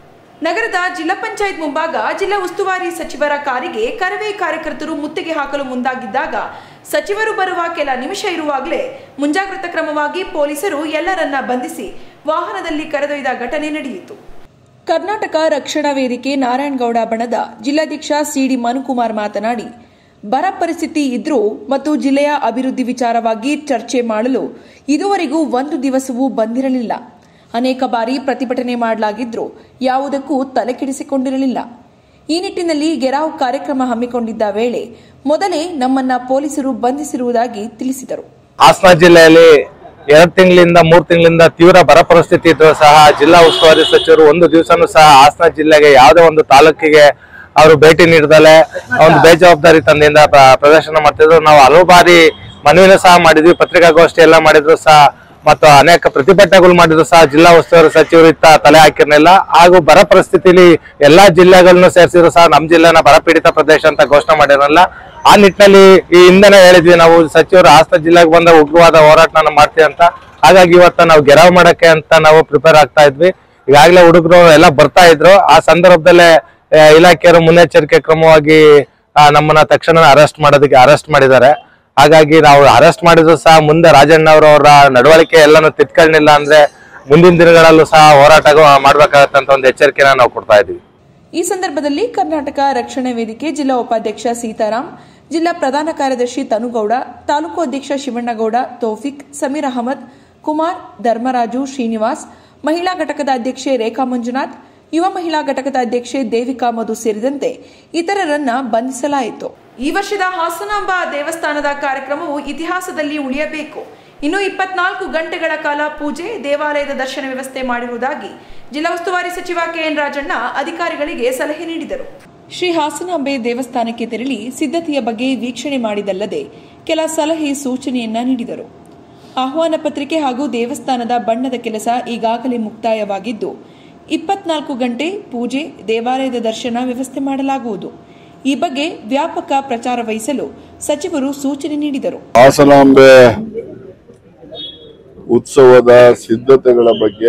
ನಗರದ ಜಿಲ್ಲಾ ಪಂಚಾಯತ್ ಮುಂಭಾಗ ಜಿಲ್ಲಾ ಉಸ್ತುವಾರಿ ಸಚಿವರ ಕಾರಿಗೆ ಕರವೇ ಕಾರ್ಯಕರ್ತರು ಮುತ್ತಿಗೆ ಹಾಕಲು ಮುಂದಾಗಿದ್ದಾಗ ಸಚಿವರು ಬರುವ ಕೆಲ ನಿಮಿಷ ಇರುವಾಗಲೇ ಮುಂಜಾಗ್ರತಾ ಕ್ರಮವಾಗಿ ಪೊಲೀಸರು ಎಲ್ಲರನ್ನ ಬಂಧಿಸಿ ವಾಹನದಲ್ಲಿ ಕರೆದೊಯ್ದ ಘಟನೆ ನಡೆಯಿತು ಕರ್ನಾಟಕ ರಕ್ಷಣಾ ವೇದಿಕೆ ನಾರಾಯಣಗೌಡ ಬಣದ ಜಿಲ್ಲಾಧ್ಯಕ್ಷ ಸಿಡಿ ಮನುಕುಮಾರ್ ಮಾತನಾಡಿ ಬರ ಪರಿಸ್ಥಿತಿ ಇದ್ರೂ ಮತ್ತು ಜಿಲ್ಲೆಯ ಅಭಿವೃದ್ಧಿ ವಿಚಾರವಾಗಿ ಚರ್ಚೆ ಮಾಡಲು ಇದುವರೆಗೂ ಒಂದು ದಿವಸವೂ ಬಂದಿರಲಿಲ್ಲ ಅನೇಕ ಬಾರಿ ಪ್ರತಿಭಟನೆ ಮಾಡಲಾಗಿದ್ರೂ ಯಾವುದಕ್ಕೂ ತಲೆಕೆಡಿಸಿಕೊಂಡಿರಲಿಲ್ಲ ಈ ನಿಟ್ಟಿನಲ್ಲಿ ಗೆರಾವ್ ಕಾರ್ಯಕ್ರಮ ಹಮ್ಮಿಕೊಂಡಿದ್ದ ವೇಳೆ ಮೊದಲೇ ನಮ್ಮನ್ನ ಪೊಲೀಸರು ಬಂಧಿಸಿರುವುದಾಗಿ ತಿಳಿಸಿದರು ಹಾಸನ ಜಿಲ್ಲೆಯಲ್ಲಿ ಎರಡು ತಿಂಗಳಿಂದ ಮೂರು ತಿಂಗಳಿಂದ ತೀವ್ರ ಬರ ಪರಿಸ್ಥಿತಿ ಇದ್ರೂ ಸಹ ಜಿಲ್ಲಾ ಉಸ್ತುವಾರಿ ಸಚಿವರು ಒಂದು ದಿವಸನೂ ಸಹ ಹಾಸನ ಜಿಲ್ಲೆಗೆ ಯಾವುದೇ ಒಂದು ತಾಲೂಕಿಗೆ ಅವರು ಭೇಟಿ ನೀಡದಲೆ ಒಂದು ಬೇಜವಾಬ್ದಾರಿ ತಂದೆಯಿಂದ ಪ್ರ- ಪ್ರದರ್ಶನ ಮಾಡ್ತಿದ್ರು ನಾವು ಹಲವು ಬಾರಿ ಮನವಿನೂ ಸಹ ಮಾಡಿದ್ವಿ ಪತ್ರಿಕಾಗೋಷ್ಠಿ ಎಲ್ಲ ಮಾಡಿದ್ರು ಸಹ ಮತ್ತು ಅನೇಕ ಪ್ರತಿಭಟನೆಗಳು ಮಾಡಿದ್ರು ಸಹ ಜಿಲ್ಲಾ ಉಸ್ತುವಾರಿ ಸಚಿವರು ಇತ್ತ ತಲೆ ಹಾಕಿರ್ಲಿಲ್ಲ ಹಾಗೂ ಬರ ಪರಿಸ್ಥಿತಿಲಿ ಎಲ್ಲಾ ಜಿಲ್ಲೆಗಳನ್ನು ಸೇರಿಸಿದ್ರು ಸಹ ನಮ್ಮ ಜಿಲ್ಲೆನ ಬರಪೀಡಿತ ಪ್ರದೇಶ ಅಂತ ಘೋಷಣೆ ಮಾಡಿರಲ್ಲ ಆ ನಿಟ್ಟಿನಲ್ಲಿ ಈ ಹಿಂದೆನೆ ಹೇಳಿದ್ವಿ ನಾವು ಸಚಿವರು ಹಾಸನ ಜಿಲ್ಲೆಗೆ ಬಂದ ಉಗ್ರವಾದ ಹೋರಾಟನ ಮಾಡ್ತೀವಿ ಅಂತ ಹಾಗಾಗಿ ಇವತ್ತ ನಾವು ಗೆರವ್ ಮಾಡಕ್ಕೆ ಅಂತ ನಾವು ಪ್ರಿಪೇರ್ ಆಗ್ತಾ ಇದ್ವಿ ಈಗಾಗಲೇ ಹುಡುಗರು ಎಲ್ಲ ಬರ್ತಾ ಇದ್ರು ಆ ಸಂದರ್ಭದಲ್ಲೇ ಆ, ಇಲಾಖೆಯವರು ಮುನ್ನೆಚ್ಚರಿಕೆ ಕ್ರಮವಾಗಿ ಆ, ನಮ್ಮನ್ನ ತಕ್ಷಣ ಅರೆಸ್ಟ್ ಮಾಡೋದಕ್ಕೆ ಅರೆಸ್ಟ್ ಮಾಡಿದ್ದಾರೆ ಹಾಗಾಗಿ ನಾವು ಅರೆಸ್ಟ್ ಮಾಡಿದ್ರು ಸಹ ಮುಂದೆ ರಾಜಣ್ಣ ಅವರವರ ನಡವಳಿಕೆ ಎಲ್ಲಾನು ತಿದ್ಕೊಳ್ಳಿಲ್ಲ ಅಂದ್ರೆ ಮುಂದಿನ ದಿನಗಳಲ್ಲೂ ಸಹ ಹೋರಾಟ ಮಾಡ್ಬೇಕಾಗತ್ತೆ ಅಂತ ಒಂದು ಎಚ್ಚರಿಕೆನ ನಾವು ಕೊಡ್ತಾ ಇದ್ದೀವಿ ಈ ಸಂದರ್ಭದಲ್ಲಿ ಕರ್ನಾಟಕ ರಕ್ಷಣಾ ವೇದಿಕೆ ಜಿಲ್ಲಾ ಉಪಾಧ್ಯಕ್ಷ ಸೀತಾರಾಮ್ ಜಿಲ್ಲಾ ಪ್ರಧಾನ ಕಾರ್ಯದರ್ಶಿ ತನುಗೌಡ ತಾಲೂಕು ಅಧ್ಯಕ್ಷ ಶಿವಣ್ಣಗೌಡ ತೌಫಿಕ್ ಸಮೀರ್ ಅಹಮದ್ ಕುಮಾರ್ ಧರ್ಮರಾಜು ಶ್ರೀನಿವಾಸ್ ಮಹಿಳಾ ಘಟಕದ ಅಧ್ಯಕ್ಷೆ ರೇಖಾ ಮಂಜುನಾಥ್ ಯುವ ಮಹಿಳಾ ಘಟಕದ ಅಧ್ಯಕ್ಷೆ ದೇವಿಕಾ ಮಧು ಸೇರಿದಂತೆ ಇತರರನ್ನ ಬಂಧಿಸಲಾಯಿತು ಈ ವರ್ಷದ ಹಾಸನಾಂಬ ದೇವಸ್ಥಾನದ ಕಾರ್ಯಕ್ರಮವು ಇತಿಹಾಸದಲ್ಲಿ ಉಳಿಯಬೇಕು ಇನ್ನು ಇಪ್ಪತ್ನಾಲ್ಕು ಗಂಟೆಗಳ ಕಾಲ ಪೂಜೆ ದೇವಾಲಯದ ದರ್ಶನ ವ್ಯವಸ್ಥೆ ಮಾಡಿರುವುದಾಗಿ ಜಿಲ್ಲಾ ಉಸ್ತುವಾರಿ ಸಚಿವ ಕೆಎನ್ ರಾಜಣ್ಣ ಅಧಿಕಾರಿಗಳಿಗೆ ಸಲಹೆ ನೀಡಿದರು ಶ್ರೀ ಹಾಸನಾಂಬೆ ದೇವಸ್ಥಾನಕ್ಕೆ ತೆರಳಿ ಸಿದ್ಧತೆಯ ಬಗ್ಗೆ ವೀಕ್ಷಣೆ ಮಾಡಿದಲ್ಲದೆ ಕೆಲ ಸಲಹೆ ಸೂಚನೆಯನ್ನ ನೀಡಿದರು ಆಹ್ವಾನ ಪತ್ರಿಕೆ ಹಾಗೂ ದೇವಸ್ಥಾನದ ಬಣ್ಣದ ಕೆಲಸ ಈಗಾಗಲೇ ಮುಕ್ತಾಯವಾಗಿದ್ದು ಇಪ್ಪತ್ನಾಲ್ಕು ಗಂಟೆ ಪೂಜೆ ದೇವಾಲಯದ ದರ್ಶನ ವ್ಯವಸ್ಥೆ ಮಾಡಲಾಗುವುದು ಈ ಬಗ್ಗೆ ವ್ಯಾಪಕ ಪ್ರಚಾರ ವಹಿಸಲು ಸಚಿವರು ಸೂಚನೆ ನೀಡಿದರು ಹಾಸನಾಂಬೆ ಉತ್ಸವದ ಸಿದ್ಧತೆಗಳ ಬಗ್ಗೆ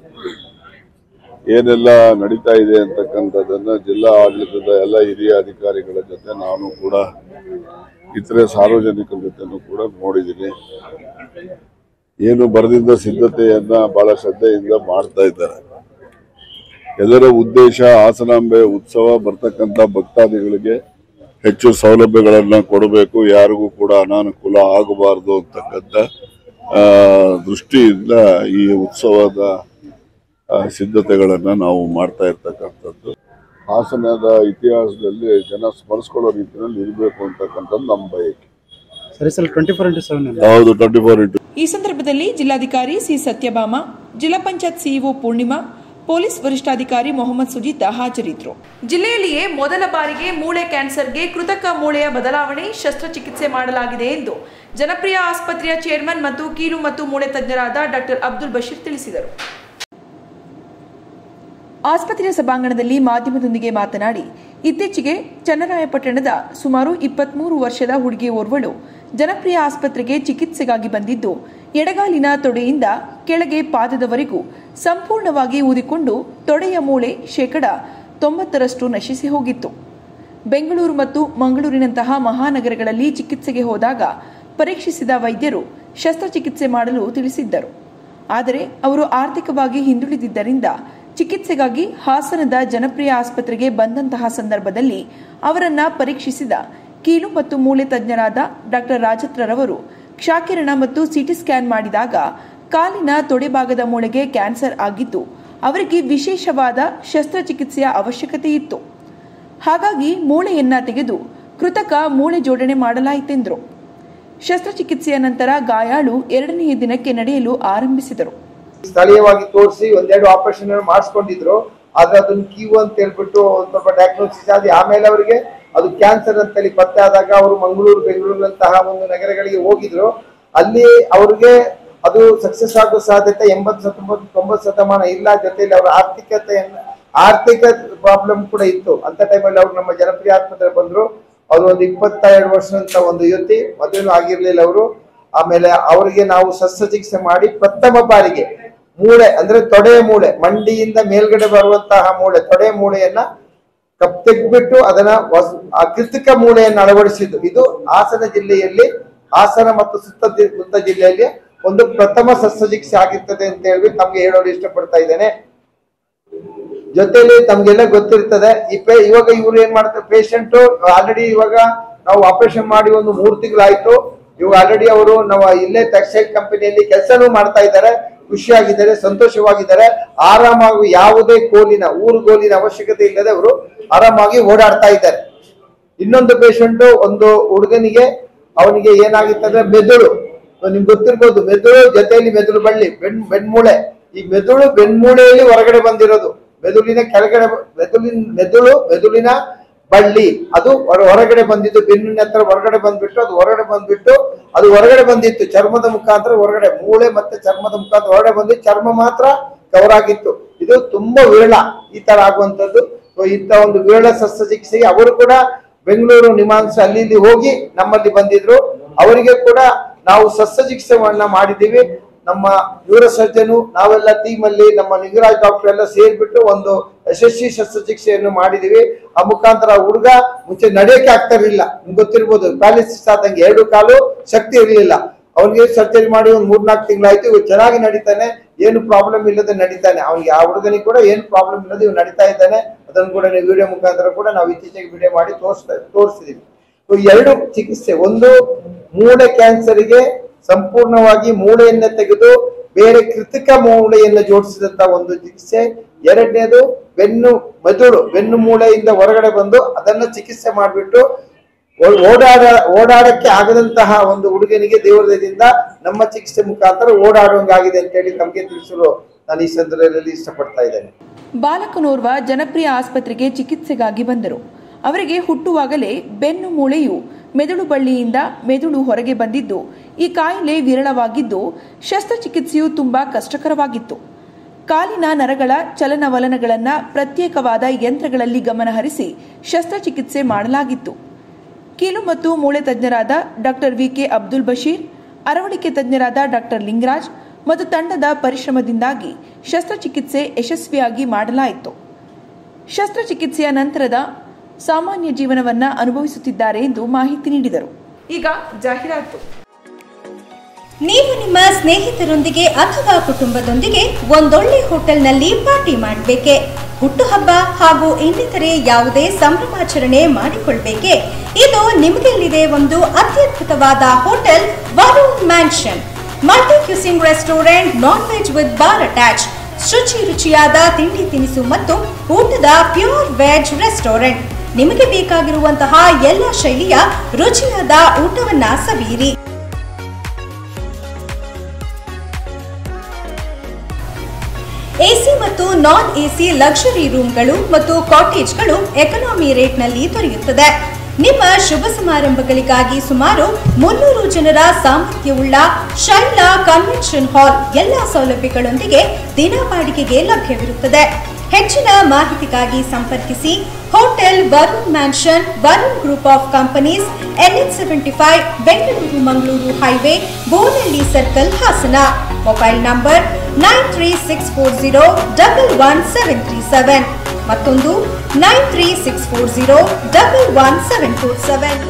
ಏನೆಲ್ಲ ನಡೀತಾ ಇದೆ ಅಂತಕ್ಕಂಥದ್ದನ್ನ ಜಿಲ್ಲಾ ಆಡಳಿತದ ಎಲ್ಲ ಹಿರಿಯ ಅಧಿಕಾರಿಗಳ ಜೊತೆ ನಾನು ಕೂಡ ಇತರೆ ಸಾರ್ವಜನಿಕರ ಜೊತೆನೂ ಕೂಡ ನೋಡಿದ್ದೀನಿ ಏನು ಬರದಿಂದ ಸಿದ್ಧತೆಯನ್ನ ಬಹಳ ಶ್ರದ್ಧೆಯಿಂದ ಮಾಡ್ತಾ ಇದ್ದಾರೆ ಎಲ್ಲರ ಉದ್ದೇಶ ಹಾಸನಾಂಬೆ ಉತ್ಸವ ಬರ್ತಕ್ಕಂಥ ಭಕ್ತಾದಿಗಳಿಗೆ ಹೆಚ್ಚು ಸೌಲಭ್ಯಗಳನ್ನ ಕೊಡಬೇಕು ಯಾರಿಗೂ ಕೂಡ ಅನಾನುಕೂಲ ಆಗಬಾರದು ಅಂತಕ್ಕಂಥ ಆ, ದೃಷ್ಟಿಯಿಂದ ಈ ಉತ್ಸವದ ಆ, ಸಿದ್ಧತೆಗಳನ್ನ ನಾವು ಮಾಡ್ತಾ ಇರ್ತಕ್ಕಂಥದ್ದು ಹಾಸನದ ಇತಿಹಾಸದಲ್ಲಿ ಜನ ಸ್ಮರಿಸ್ಕೊಳ್ಳೋ ರೀತಿಯಲ್ಲಿ ಇರಬೇಕು ಅಂತಕ್ಕಂಥದ್ದು ನಮ್ಮ ಬಯಕೆ ಸರಿ sir twenty four into seven ಯಾವುದು ಟ್ವೆಂಟಿ ಫೋರ್ ಇಂಟು ಈ ಸಂದರ್ಭದಲ್ಲಿ ಜಿಲ್ಲಾಧಿಕಾರಿ ಸಿ ಸತ್ಯಭಾಮ ಜಿಲ್ಲಾ ಪಂಚಾಯತ್ ಸಿಇಒ ಪೂರ್ಣಿಮಾ ಪೊಲೀಸ್ ವರಿಷ್ಠಾಧಿಕಾರಿ ಮೊಹಮ್ಮದ್ ಸುಜಿತ್ ಹಾಜರಿದ್ದರು ಜಿಲ್ಲೆಯಲ್ಲಿಯೇ ಮೊದಲ ಬಾರಿಗೆ ಮೂಳೆ ಕ್ಯಾನ್ಸರ್ಗೆ ಕೃತಕ ಮೂಳೆಯ ಬದಲಾವಣೆ ಶಸ್ತ್ರಚಿಕಿತ್ಸೆ ಮಾಡಲಾಗಿದೆ ಎಂದು ಜನಪ್ರಿಯ ಆಸ್ಪತ್ರೆಯ ಚೇರ್ಮನ್ ಮತ್ತು ಕೀಲು ಮತ್ತು ಮೂಳೆ ತಜ್ಞರಾದ ಡಾಕ್ಟರ್ ಅಬ್ದುಲ್ ಬಶೀರ್ ತಿಳಿಸಿದರು ಆಸ್ಪತ್ರೆಯ ಸಭಾಂಗಣದಲ್ಲಿ ಮಾಧ್ಯಮದೊಂದಿಗೆ ಮಾತನಾಡಿ ಇತ್ತೀಚೆಗೆ ಚನ್ನರಾಯಪಟ್ಟಣದ ಸುಮಾರು ಇಪ್ಪತ್ಮೂರು ವರ್ಷದ ಹುಡುಗಿ ಓರ್ವಳು ಜನಪ್ರಿಯ ಆಸ್ಪತ್ರೆಗೆ ಚಿಕಿತ್ಸೆಗಾಗಿ ಬಂದಿದ್ದು ಎಡಗಾಲಿನ ತೊಡೆಯಿಂದ ಕೆಳಗೆ ಪಾದದವರೆಗೂ ಸಂಪೂರ್ಣವಾಗಿ ಊದಿಕೊಂಡು ತೊಡೆಯ ಮೂಳೆ ಶೇಕಡ ತೊಂಬತ್ತರಷ್ಟು ನಶಿಸಿ ಹೋಗಿತ್ತು ಬೆಂಗಳೂರು ಮತ್ತು ಮಂಗಳೂರಿನಂತಹ ಮಹಾನಗರಗಳಲ್ಲಿ ಚಿಕಿತ್ಸೆಗೆ ಹೋದಾಗ ಪರೀಕ್ಷಿಸಿದ ವೈದ್ಯರು ಶಸ್ತ್ರಚಿಕಿತ್ಸೆ ಮಾಡಲು ತಿಳಿಸಿದ್ದರು ಆದರೆ ಅವರು ಆರ್ಥಿಕವಾಗಿ ಹಿಂದುಳಿದಿದ್ದರಿಂದ ಚಿಕಿತ್ಸೆಗಾಗಿ ಹಾಸನದ ಜನಪ್ರಿಯ ಆಸ್ಪತ್ರೆಗೆ ಬಂದಂತಹ ಸಂದರ್ಭದಲ್ಲಿ ಅವರನ್ನ ಪರೀಕ್ಷಿಸಿದ ಕೀಲು ಮತ್ತು ಮೂಳೆ ತಜ್ಞರಾದ ಡಾಕ್ಟರ್ ರಾಜತ್ರರವರು ಕ್ಷಾಕಿರಣ ಮತ್ತು ಸಿಟಿ ಸ್ಕ್ಯಾನ್ ಮಾಡಿದಾಗ ಕಾಲಿನ ತೊಡೆಭಾಗದ ಮೂಳೆಗೆ ಕ್ಯಾನ್ಸರ್ ಆಗಿದ್ದು ಅವರಿಗೆ ವಿಶೇಷವಾದ ಶಸ್ತ್ರಚಿಕಿತ್ಸೆಯ ಅವಶ್ಯಕತೆ ಇತ್ತು ಹಾಗಾಗಿ ಮೂಳೆಯನ್ನ ತೆಗೆದು ಕೃತಕ ಮೂಳೆ ಜೋಡಣೆ ಮಾಡಲಾಯಿತೆಂದರು ಶಸ್ತ್ರಚಿಕಿತ್ಸೆಯ ನಂತರ ಗಾಯಾಳು ಎರಡನೆಯ ದಿನಕ್ಕೆ ನಡೆಯಲು ಆರಂಭಿಸಿದರು ಸ್ಥಳೀಯವಾಗಿ ತೋರಿಸಿ ಒಂದೆರಡು ಆಪರೇಷನ್ ಮಾಡಿಸ್ಕೊಂಡಿದ್ರು ಆದ್ರೆ ಅದನ್ನ ಕ್ಯೂ ಅಂತ ಹೇಳ್ಬಿಟ್ಟು ಒಂದ್ ಸ್ವಲ್ಪ ಡಯಾಗ್ನೋಸಿಸ್ ಆಗಿ ಆಮೇಲೆ ಅವರಿಗೆ ಅದು ಕ್ಯಾನ್ಸರ್ ಅಂತೇಳಿ ಪತ್ತೆ ಆದಾಗ ಅವರು ಮಂಗಳೂರು ಬೆಂಗಳೂರಿನಂತಹ ಒಂದು ನಗರಗಳಿಗೆ ಹೋಗಿದ್ರು ಅಲ್ಲಿ ಅವ್ರಿಗೆ ಅದು ಸಕ್ಸಸ್ ಆಗೋ ಸಾಧ್ಯತೆ ಎಂಬತ್ತು ಹತ್ತೊಂಬತ್ತು ತೊಂಬತ್ತು ಶತಮಾನ ಇಲ್ಲ ಜೊತೆಲಿ ಅವರ ಆರ್ಥಿಕತೆಯನ್ನ ಆರ್ಥಿಕ ಪ್ರಾಬ್ಲಮ್ ಕೂಡ ಇತ್ತು ಅಂತ ಟೈಮಲ್ಲಿ ಅವ್ರು ನಮ್ಮ ಜನಪ್ರಿಯ ಆಸ್ಪತ್ರೆ ಬಂದ್ರು ಅವ್ರು ಒಂದು ಇಪ್ಪತ್ತೆರಡು ವರ್ಷದಂತ ಒಂದು ಯುವತಿ ಮದುವೆನೂ ಆಗಿರ್ಲಿಲ್ಲ ಅವರು ಆಮೇಲೆ ಅವರಿಗೆ ನಾವು ಶಸ್ತ್ರಚಿಕಿತ್ಸೆ ಮಾಡಿ ಪ್ರಥಮ ಬಾರಿಗೆ ಮೂಳೆ ಅಂದ್ರೆ ತೊಡೆಯ ಮೂಳೆ ಮಂಡಿಯಿಂದ ಮೇಲ್ಗಡೆ ಬರುವಂತಹ ಮೂಳೆ ತೊಡೆಯ ಮೂಳೆಯನ್ನ ಕಪ್ ತೆಗ್ಬಿಟ್ಟು ಅದನ್ನ ಹೊಸ- ಆ ಕೃತಕ ಮೂಳೆಯನ್ನು ಅಳವಡಿಸಿದ್ದು ಇದು ಹಾಸನ ಜಿಲ್ಲೆಯಲ್ಲಿ ಹಾಸನ ಮತ್ತು ಸುತ್ತ ಜಿ- ಸುತ್ತ ಜಿಲ್ಲೆಯಲ್ಲಿ ಒಂದು ಪ್ರಥಮ ಶಸ್ತ್ರಚಿಕಿತ್ಸೆ ಆಗಿರ್ತದೆ ಅಂತ ಹೇಳ್ಬಿಟ್ಟು ನಮ್ಗೆ ಹೇಳೋದು ಇಷ್ಟಪಡ್ತಾ ಇದ್ದೇನೆ ಜೊತೆಲಿ ತಮ್ಗೆಲ್ಲ ಗೊತ್ತಿರ್ತದೆ ಈ ಪೇ ಇವಾಗ ಇವ್ರು ಏನ್ ಮಾಡ್ತಾರೆ ಪೇಷಂಟ್ ಆಲ್ರೆಡಿ ಇವಾಗ ನಾವು ಆಪರೇಷನ್ ಮಾಡಿ ಒಂದು ಮೂರು ತಿಂಗಳಾಯ್ತು ಇವಾಗ ಆಲ್ರೆಡಿ ಅವರು ನಾವು ಇಲ್ಲೇ ಟೆಕ್ಸ್ಟೈಲ್ ಕಂಪನಿಯಲ್ಲಿ ಕೆಲಸನೂ ಮಾಡ್ತಾ ಇದ್ದಾರೆ ಖುಷಿಯಾಗಿದ್ದಾರೆ ಸಂತೋಷವಾಗಿದ್ದಾರೆ ಆರಾಮಾಗಿ ಯಾವುದೇ ಕೋಲಿನ ಊರು ಗೋಲಿನ ಅವಶ್ಯಕತೆ ಇಲ್ಲದೆ ಅವರು ಆರಾಮಾಗಿ ಓಡಾಡ್ತಾ ಇದ್ದಾರೆ ಇನ್ನೊಂದು ಪೇಷಂಟ್ ಒಂದು ಹುಡುಗನಿಗೆ ಅವನಿಗೆ ಏನಾಗಿತ್ತಂದ್ರೆ ಮೆದುಳು ನಿಮ್ಗೆ ಗೊತ್ತಿರ್ಬೋದು ಮೆದುಳು ಜೊತೆಯಲ್ಲಿ ಮೆದುಳು ಬಳ್ಳಿ ಬೆಣ್ ಬೆಣ್ಮೂಳೆ ಈ ಮೆದುಳು ಬೆಣ್ಮೂಳೆಯಲ್ಲಿ ಹೊರಗಡೆ ಬಂದಿರೋದು ಮೆದುಳಿನ ಕೆಳಗಡೆ ಬ- ಮೆದುಳಿನ ಮೆದುಳು ಮೆದುಳಿನ ಬಳ್ಳಿ ಅದು ಹೊರ- ಹೊರಗಡೆ ಬಂದಿದ್ದು ಬೆನ್ನಿನ ಹತ್ರ ಹೊರಗಡೆ ಬಂದ್ಬಿಟ್ಟು ಅದು ಹೊರಗಡೆ ಬಂದ್ಬಿಟ್ಟು ಅದು ಹೊರಗಡೆ ಬಂದಿತ್ತು ಚರ್ಮದ ಮುಖಾಂತರ ಹೊರಗಡೆ ಮೂಳೆ ಮತ್ತೆ ಚರ್ಮದ ಮುಖಾಂತರ ಹೊರಗಡೆ ಬಂದು ಚರ್ಮ ಮಾತ್ರ ಕವರ್ ಆಗಿತ್ತು ಇದು ತುಂಬಾ ವಿರಳ ಈ ತರ ಆಗುವಂತದ್ದು ಸೊ ಇಂಥ ಒಂದು ವಿರಳ ಶಸ್ತ್ರಚಿಕಿತ್ಸೆಗೆ ಅವರು ಕೂಡ ಬೆಂಗಳೂರು ನಿಮಾನ್ಸ್ ಅಲ್ಲಿ ಇಲ್ಲಿ ಹೋಗಿ ನಮ್ಮಲ್ಲಿ ಬಂದಿದ್ರು ಅವರಿಗೆ ಕೂಡ ನಾವು ಶಸ್ತ್ರಚಿಕಿತ್ಸೆಯನ್ನ ಮಾಡಿದ್ದೀವಿ ನಮ್ಮ ನ್ಯೂರೋ ಸರ್ಜನು ನಾವೆಲ್ಲ ಟೀಮ್ ಅಲ್ಲಿ ನಮ್ಮ ನಿಂಗರಾಜ್ ಡಾಕ್ಟರ್ ಎಲ್ಲ ಸೇರ್ಬಿಟ್ಟು ಒಂದು ಯಶಸ್ವಿ ಶಸ್ತ್ರಚಿಕಿತ್ಸೆಯನ್ನು ಮಾಡಿದೀವಿ ಆ ಮುಖಾಂತರ ಹುಡುಗ ಮುಂಚೆ ನಡೆಯಕ್ಕೆ ಆಗ್ತಾ ಇರಲಿಲ್ಲ ನಿಮ್ಗೆ ಗೊತ್ತಿರ್ಬೋದು ಪ್ಯಾಲಿಸಿಸ್ ಆದಂಗೆ ಎರಡು ಕಾಲು ಶಕ್ತಿ ಇರಲಿಲ್ಲ ಅವನಿಗೆ ಸರ್ಜರಿ ಮಾಡಿ ಒಂದು ಮೂರ್ನಾಲ್ಕು ತಿಂಗಳಾಯ್ತು ಇವ್ ಚೆನ್ನಾಗಿ ನಡೀತಾನೆ ಏನು ಪ್ರಾಬ್ಲಮ್ ಇಲ್ಲದೆ ನಡೀತಾನೆ ಅವ್ನಿಗೆ ಆ ಹುಡುಗನಿಗೆ ಕೂಡ ಏನು ಪ್ರಾಬ್ಲಮ್ ಇಲ್ಲದೆ ಇವ್ ನಡೀತಾ ಇದ್ದಾನೆ ಅದನ್ನು ಕೂಡ ನೀವು ವಿಡಿಯೋ ಮುಖಾಂತರ ಕೂಡ ನಾವು ಇತ್ತೀಚೆಗೆ ವಿಡಿಯೋ ಮಾಡಿ ತೋರಿಸ್ತಾ ತೋರಿಸಿದೀವಿ ಸೊ ಎರಡು ಚಿಕಿತ್ಸೆ ಒಂದು ಮೂಳೆ ಕ್ಯಾನ್ಸರ್ಗೆ ಸಂಪೂರ್ಣವಾಗಿ ಮೂಳೆಯನ್ನ ತೆಗೆದು ಬೇರೆ ಕೃತಕ ಮೂಳೆಯನ್ನು ಜೋಡಿಸಿದಂತ ಒಂದು ಚಿಕಿತ್ಸೆ ಎರಡನೇದು ಬೆನ್ನು ಮೆದುಳು ಬೆನ್ನು ಮೂಳೆಯಿಂದ ಹೊರಗಡೆ ಬಂದು ಅದನ್ನ ಚಿಕಿತ್ಸೆ ಮಾಡಿಬಿಟ್ಟು ಓ- ಓಡಾಡ ಓಡಾಡಕ್ಕೆ ಆಗದಂತಹ ಒಂದು ಹುಡುಗನಿಗೆ ದೇವರದಿಂದ ನಮ್ಮ ಚಿಕಿತ್ಸೆ ಮುಖಾಂತರ ಓಡಾಡುವಂಗಾಗಿದೆ ಅಂತ ಹೇಳಿ ನಮಗೆ ತಿಳಿಸಲು ನಾನು ಈ ಸಂದರ್ಭದಲ್ಲಿ ಇಷ್ಟಪಡ್ತಾ ಇದ್ದೇನೆ ಬಾಲಕನೋರ್ವ ಜನಪ್ರಿಯ ಆಸ್ಪತ್ರೆಗೆ ಚಿಕಿತ್ಸೆಗಾಗಿ ಬಂದರು ಅವರಿಗೆ ಹುಟ್ಟುವಾಗಲೇ ಬೆನ್ನು ಮೂಳೆಯು ಮೆದುಳು ಬಳ್ಳಿಯಿಂದ ಮೆದುಳು ಹೊರಗೆ ಬಂದಿದ್ದು ಈ ಕಾಯಿಲೆ ವಿರಳವಾಗಿದ್ದು ಶಸ್ತ್ರಚಿಕಿತ್ಸೆಯು ತುಂಬಾ ಕಷ್ಟಕರವಾಗಿತ್ತು ಕಾಲಿನ ನರಗಳ ಚಲನವಲನಗಳನ್ನು ಪ್ರತ್ಯೇಕವಾದ ಯಂತ್ರಗಳಲ್ಲಿ ಗಮನಹರಿಸಿ ಶಸ್ತ್ರಚಿಕಿತ್ಸೆ ಮಾಡಲಾಗಿತ್ತು ಕೀಲು ಮತ್ತು ಮೂಳೆ ತಜ್ಞರಾದ doctor V K Abdul Basheer ಅರವಳಿಕೆ ತಜ್ಞರಾದ ಡಾಕ್ಟರ್ ಲಿಂಗರಾಜ್ ಮತ್ತು ತಂಡದ ಪರಿಶ್ರಮದಿಂದಾಗಿ ಶಸ್ತ್ರಚಿಕಿತ್ಸೆ ಯಶಸ್ವಿಯಾಗಿ ಮಾಡಲಾಯಿತು ಶಸ್ತ್ರಚಿಕಿತ್ಸೆಯ ನಂತರದ ಸಾಮಾನ್ಯ ಜೀವನವನ್ನ ಅನುಭವಿಸುತ್ತಿದ್ದಾರೆ ಎಂದು ಮಾಹಿತಿ ನೀಡಿದರು ಈಗ ಜಾಹೀರಾತು ನೀವು ನಿಮ್ಮ ಸ್ನೇಹಿತರೊಂದಿಗೆ ಅಥವಾ ಕುಟುಂಬದೊಂದಿಗೆ ಒಂದೊಳ್ಳೆ ಹೋಟೆಲ್ನಲ್ಲಿ ಪಾರ್ಟಿ ಮಾಡಬೇಕೆ ಹುಟ್ಟುಹಬ್ಬ ಹಾಗೂ ಇನ್ನಿತರೆ ಯಾವುದೇ ಸಂಭ್ರಮಾಚರಣೆ ಮಾಡಿಕೊಳ್ಬೇಕೆ ಇದು ನಿಮಗೆಲ್ಲಿದೆ ಒಂದು ಅತ್ಯದ್ಭುತವಾದ hotel Varun mansion multi cuisine restaurant non veg with bar attach ಶುಚಿ ರುಚಿಯಾದ ತಿಂಡಿ ತಿನಿಸು ಮತ್ತು ಊಟದ ಪ್ಯೂರ್ ವೆಜ್ ರೆಸ್ಟೋರೆಂಟ್ ನಿಮಗೆ ಬೇಕಾಗಿರುವಂತಹ ಎಲ್ಲ ಶೈಲಿಯ ರುಚಿಯಾದ ಊಟವನ್ನ ಸವಿಯಿರಿ ಎಸಿ ಮತ್ತು ನಾನ್ ಎಸಿ ಲಕ್ಸುರಿ ರೂಮ್ಗಳು ಮತ್ತು ಕಾಟೇಜ್ಗಳು ಎಕನಾಮಿ ರೇಟ್ನಲ್ಲಿ ದೊರೆಯುತ್ತದೆ ನಿಮ್ಮ ಶುಭ ಸಮಾರಂಭಗಳಿಗಾಗಿ ಸುಮಾರು ಮುನ್ನೂರು ಜನರ ಸಾಮರ್ಥ್ಯವುಳ್ಳ ಶೈಲಾ ಕನ್ವೆನ್ಷನ್ ಹಾಲ್ ಎಲ್ಲ ಸೌಲಭ್ಯಗಳೊಂದಿಗೆ ದಿನ ಬಾಡಿಗೆಗೆ ಲಭ್ಯವಿರುತ್ತದೆ ಹೆಚ್ಚಿನ ಮಾಹಿತಿಗಾಗಿ ಸಂಪರ್ಕಿಸಿ hotel Varun mansion Varun group of companies NH seventy five Bengaluru Mangaluru highway Bonahalli circle Hassan mobile number nine three six four zero double one seven three seven ಮತ್ತೊಂದು nine three six four zero double one seven four seven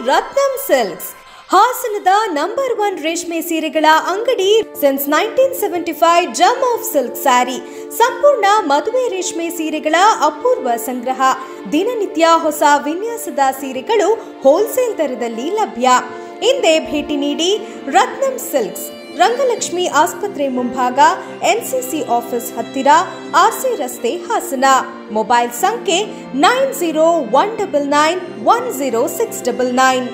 Ratnam silks ಹಾಸನದ ನಂಬರ್ ಒನ್ ರೇಷ್ಮೆ ಸೀರೆಗಳ ಅಂಗಡಿ since nineteen seventy five gem of silk sari ಸಂಪೂರ್ಣ ಮದುವೆ ರೇಷ್ಮೆ ಸೀರೆಗಳ ಅಪೂರ್ವ ಸಂಗ್ರಹ ದಿನನಿತ್ಯ ಹೊಸ ವಿನ್ಯಾಸದ ಸೀರೆಗಳು ಹೋಲ್ಸೇಲ್ ದರದಲ್ಲಿ ಲಭ್ಯ ಹಿಂದೆ ಭೇಟಿ ನೀಡಿ ರತ್ನಂ ಸಿಲ್ಕ್ಸ್ ರಂಗಲಕ್ಷ್ಮಿ ಆಸ್ಪತ್ರೆ ಮುಂಭಾಗ ಎನ್ಸಿಸಿ ಆಫೀಸ್ ಹತ್ತಿರ ಆರ್ಸಿ ರಸ್ತೆ ಹಾಸನ ಮೊಬೈಲ್ ಸಂಖ್ಯೆ nine zero one double nine one zero six double nine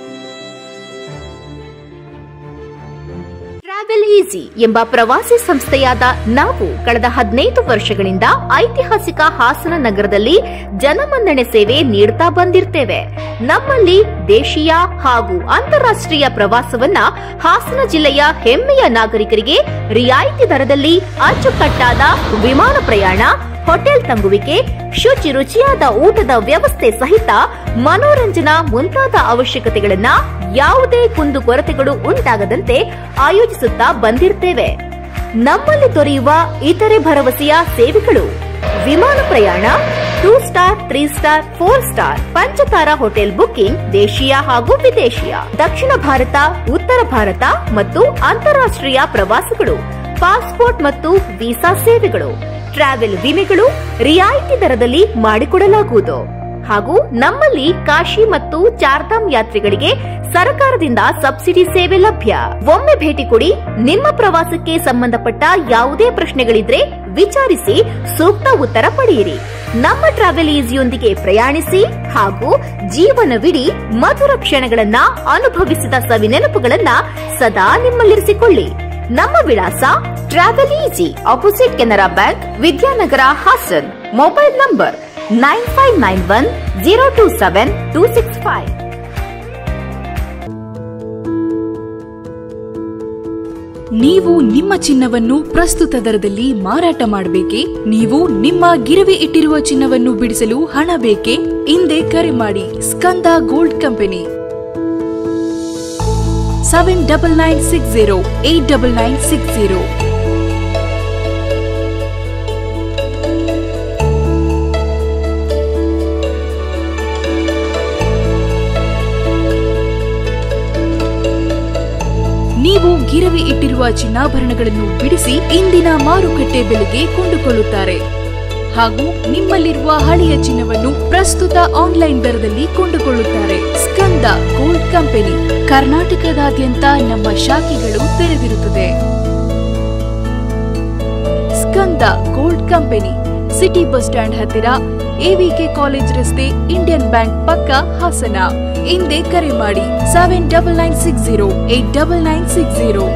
travel easy ಎಂಬ ಪ್ರವಾಸಿ ಸಂಸ್ಥೆಯಾದ ನಾವು ಕಳೆದ ಹದಿನೈದು ವರ್ಷಗಳಿಂದ ಐತಿಹಾಸಿಕ ಹಾಸನ ನಗರದಲ್ಲಿ ಜನಮನ್ನಣೆ ಸೇವೆ ನೀಡುತ್ತಾ ಬಂದಿರ್ತೇವೆ ನಮ್ಮಲ್ಲಿ ದೇಶೀಯ ಹಾಗೂ ಅಂತಾರಾಷ್ಟ್ರೀಯ ಪ್ರವಾಸವನ್ನ ಹಾಸನ ಜಿಲ್ಲೆಯ ಹೆಮ್ಮೆಯ ನಾಗರಿಕರಿಗೆ ರಿಯಾಯಿತಿ ದರದಲ್ಲಿ ಅಚ್ಚುಕಟ್ಟಾದ ವಿಮಾನ ಪ್ರಯಾಣ ಹೋಟೆಲ್ ತಂಗುವಿಕೆ ಶುಚಿ ರುಚಿಯಾದ ಊಟದ ವ್ಯವಸ್ಥೆ ಸಹಿತ ಮನೋರಂಜನಾ ಮುಂತಾದ ಅವಶ್ಯಕತೆಗಳನ್ನ ಯಾವುದೇ ಕುಂದುಕೊರತೆಗಳು ಉಂಟಾಗದಂತೆ ಆಯೋಜಿಸುತ್ತಾ ಬಂದಿರ್ತೇವೆ ನಮ್ಮಲ್ಲಿ ದೊರೆಯುವ ಇತರೆ ಭರವಸೆಯ ಸೇವೆಗಳು ವಿಮಾನ ಪ್ರಯಾಣ two star three star four star ಪಂಚತಾರ ಹೋಟೆಲ್ ಬುಕಿಂಗ್ ದೇಶೀಯ ಹಾಗೂ ವಿದೇಶಿಯ ದಕ್ಷಿಣ ಭಾರತ ಉತ್ತರ ಭಾರತ ಮತ್ತು ಅಂತಾರಾಷ್ಟ್ರೀಯ ಪ್ರವಾಸಗಳು ಪಾಸ್ಪೋರ್ಟ್ ಮತ್ತು ವೀಸಾ ಸೇವೆಗಳು ಟ್ರಾವೆಲ್ ವಿಮೆಗಳು ರಿಯಾಯಿತಿ ದರದಲ್ಲಿ ಮಾಡಿಕೊಡಲಾಗುವುದು ಹಾಗೂ ನಮ್ಮಲ್ಲಿ ಕಾಶಿ ಮತ್ತು ಚಾರ್ಧಾಮ್ ಯಾತ್ರೆಗಳಿಗೆ ಸರ್ಕಾರದಿಂದ ಸಬ್ಸಿಡಿ ಸೇವೆ ಲಭ್ಯ ಒಮ್ಮೆ ಭೇಟಿ ಕೊಡಿ ನಿಮ್ಮ ಪ್ರವಾಸಕ್ಕೆ ಸಂಬಂಧಪಟ್ಟ ಯಾವುದೇ ಪ್ರಶ್ನೆಗಳಿದ್ರೆ ವಿಚಾರಿಸಿ ಸೂಕ್ತ ಉತ್ತರ ಪಡೆಯಿರಿ ನಮ್ಮ ಟ್ರಾವೆಲ್ ಈಸಿಯೊಂದಿಗೆ ಪ್ರಯಾಣಿಸಿ ಹಾಗೂ ಜೀವನವಿಡೀ ಮಧುರ ಕ್ಷಣಗಳನ್ನ ಅನುಭವಿಸಿದ ಸವಿನೆನಪುಗಳನ್ನ ಸದಾ ನಿಮ್ಮಲ್ಲಿರಿಸಿಕೊಳ್ಳಿ ನಮ್ಮ ವಿಳಾಸ travel easy opposite Canara bank Vidyanagar Hassan mobile number nine five nine one zero two seven two six five ನೀವು ನಿಮ್ಮ ಚಿನ್ನವನ್ನು ಪ್ರಸ್ತುತ ದರದಲ್ಲಿ ಮಾರಾಟ ಮಾಡಬೇಕೆ ನೀವು ನಿಮ್ಮ ಗಿರವಿ ಇಟ್ಟಿರುವ ಚಿನ್ನವನ್ನು ಬಿಡಿಸಲು ಹಣ ಬೇಕೆ ಹಿಂದೆ ಕರೆ ಮಾಡಿ Skanda gold company seven double nine six zero eight double nine six zero ನೀವು ಗಿರವಿ ಇಟ್ಟಿರುವ ಚಿನ್ನಾಭರಣಗಳನ್ನು ಬಿಡಿಸಿ ಇಂದಿನ ಮಾರುಕಟ್ಟೆ ಬೆಲೆಗೆ ಕೊಂಡುಕೊಳ್ಳುತ್ತಾರೆ ಹಾಗೂ ನಿಮ್ಮಲ್ಲಿರುವ ಹಳೆಯ ಚಿನ್ನವನ್ನು ಪ್ರಸ್ತುತ ಆನ್ಲೈನ್ ದರದಲ್ಲಿ ಕೊಂಡುಕೊಳ್ಳುತ್ತಾರೆ ಸ್ಕಂದ ಗೋಲ್ಡ್ ಕಂಪನಿ ಕರ್ನಾಟಕದಾದ್ಯಂತ ನಮ್ಮ ಶಾಖೆಗಳು ತೆರೆದಿರುತ್ತದೆ Skanda gold company city bus stand ಹತ್ತಿರ ಎವಿಕೆ ಕಾಲೇಜ್ ರಸ್ತೆ ಇಂಡಿಯನ್ ಬ್ಯಾಂಕ್ ಪಕ್ಕ ಹಾಸನ ಹಿಂದೆ ಕರೆ ಮಾಡಿ seven double nine six zero eight double nine six zero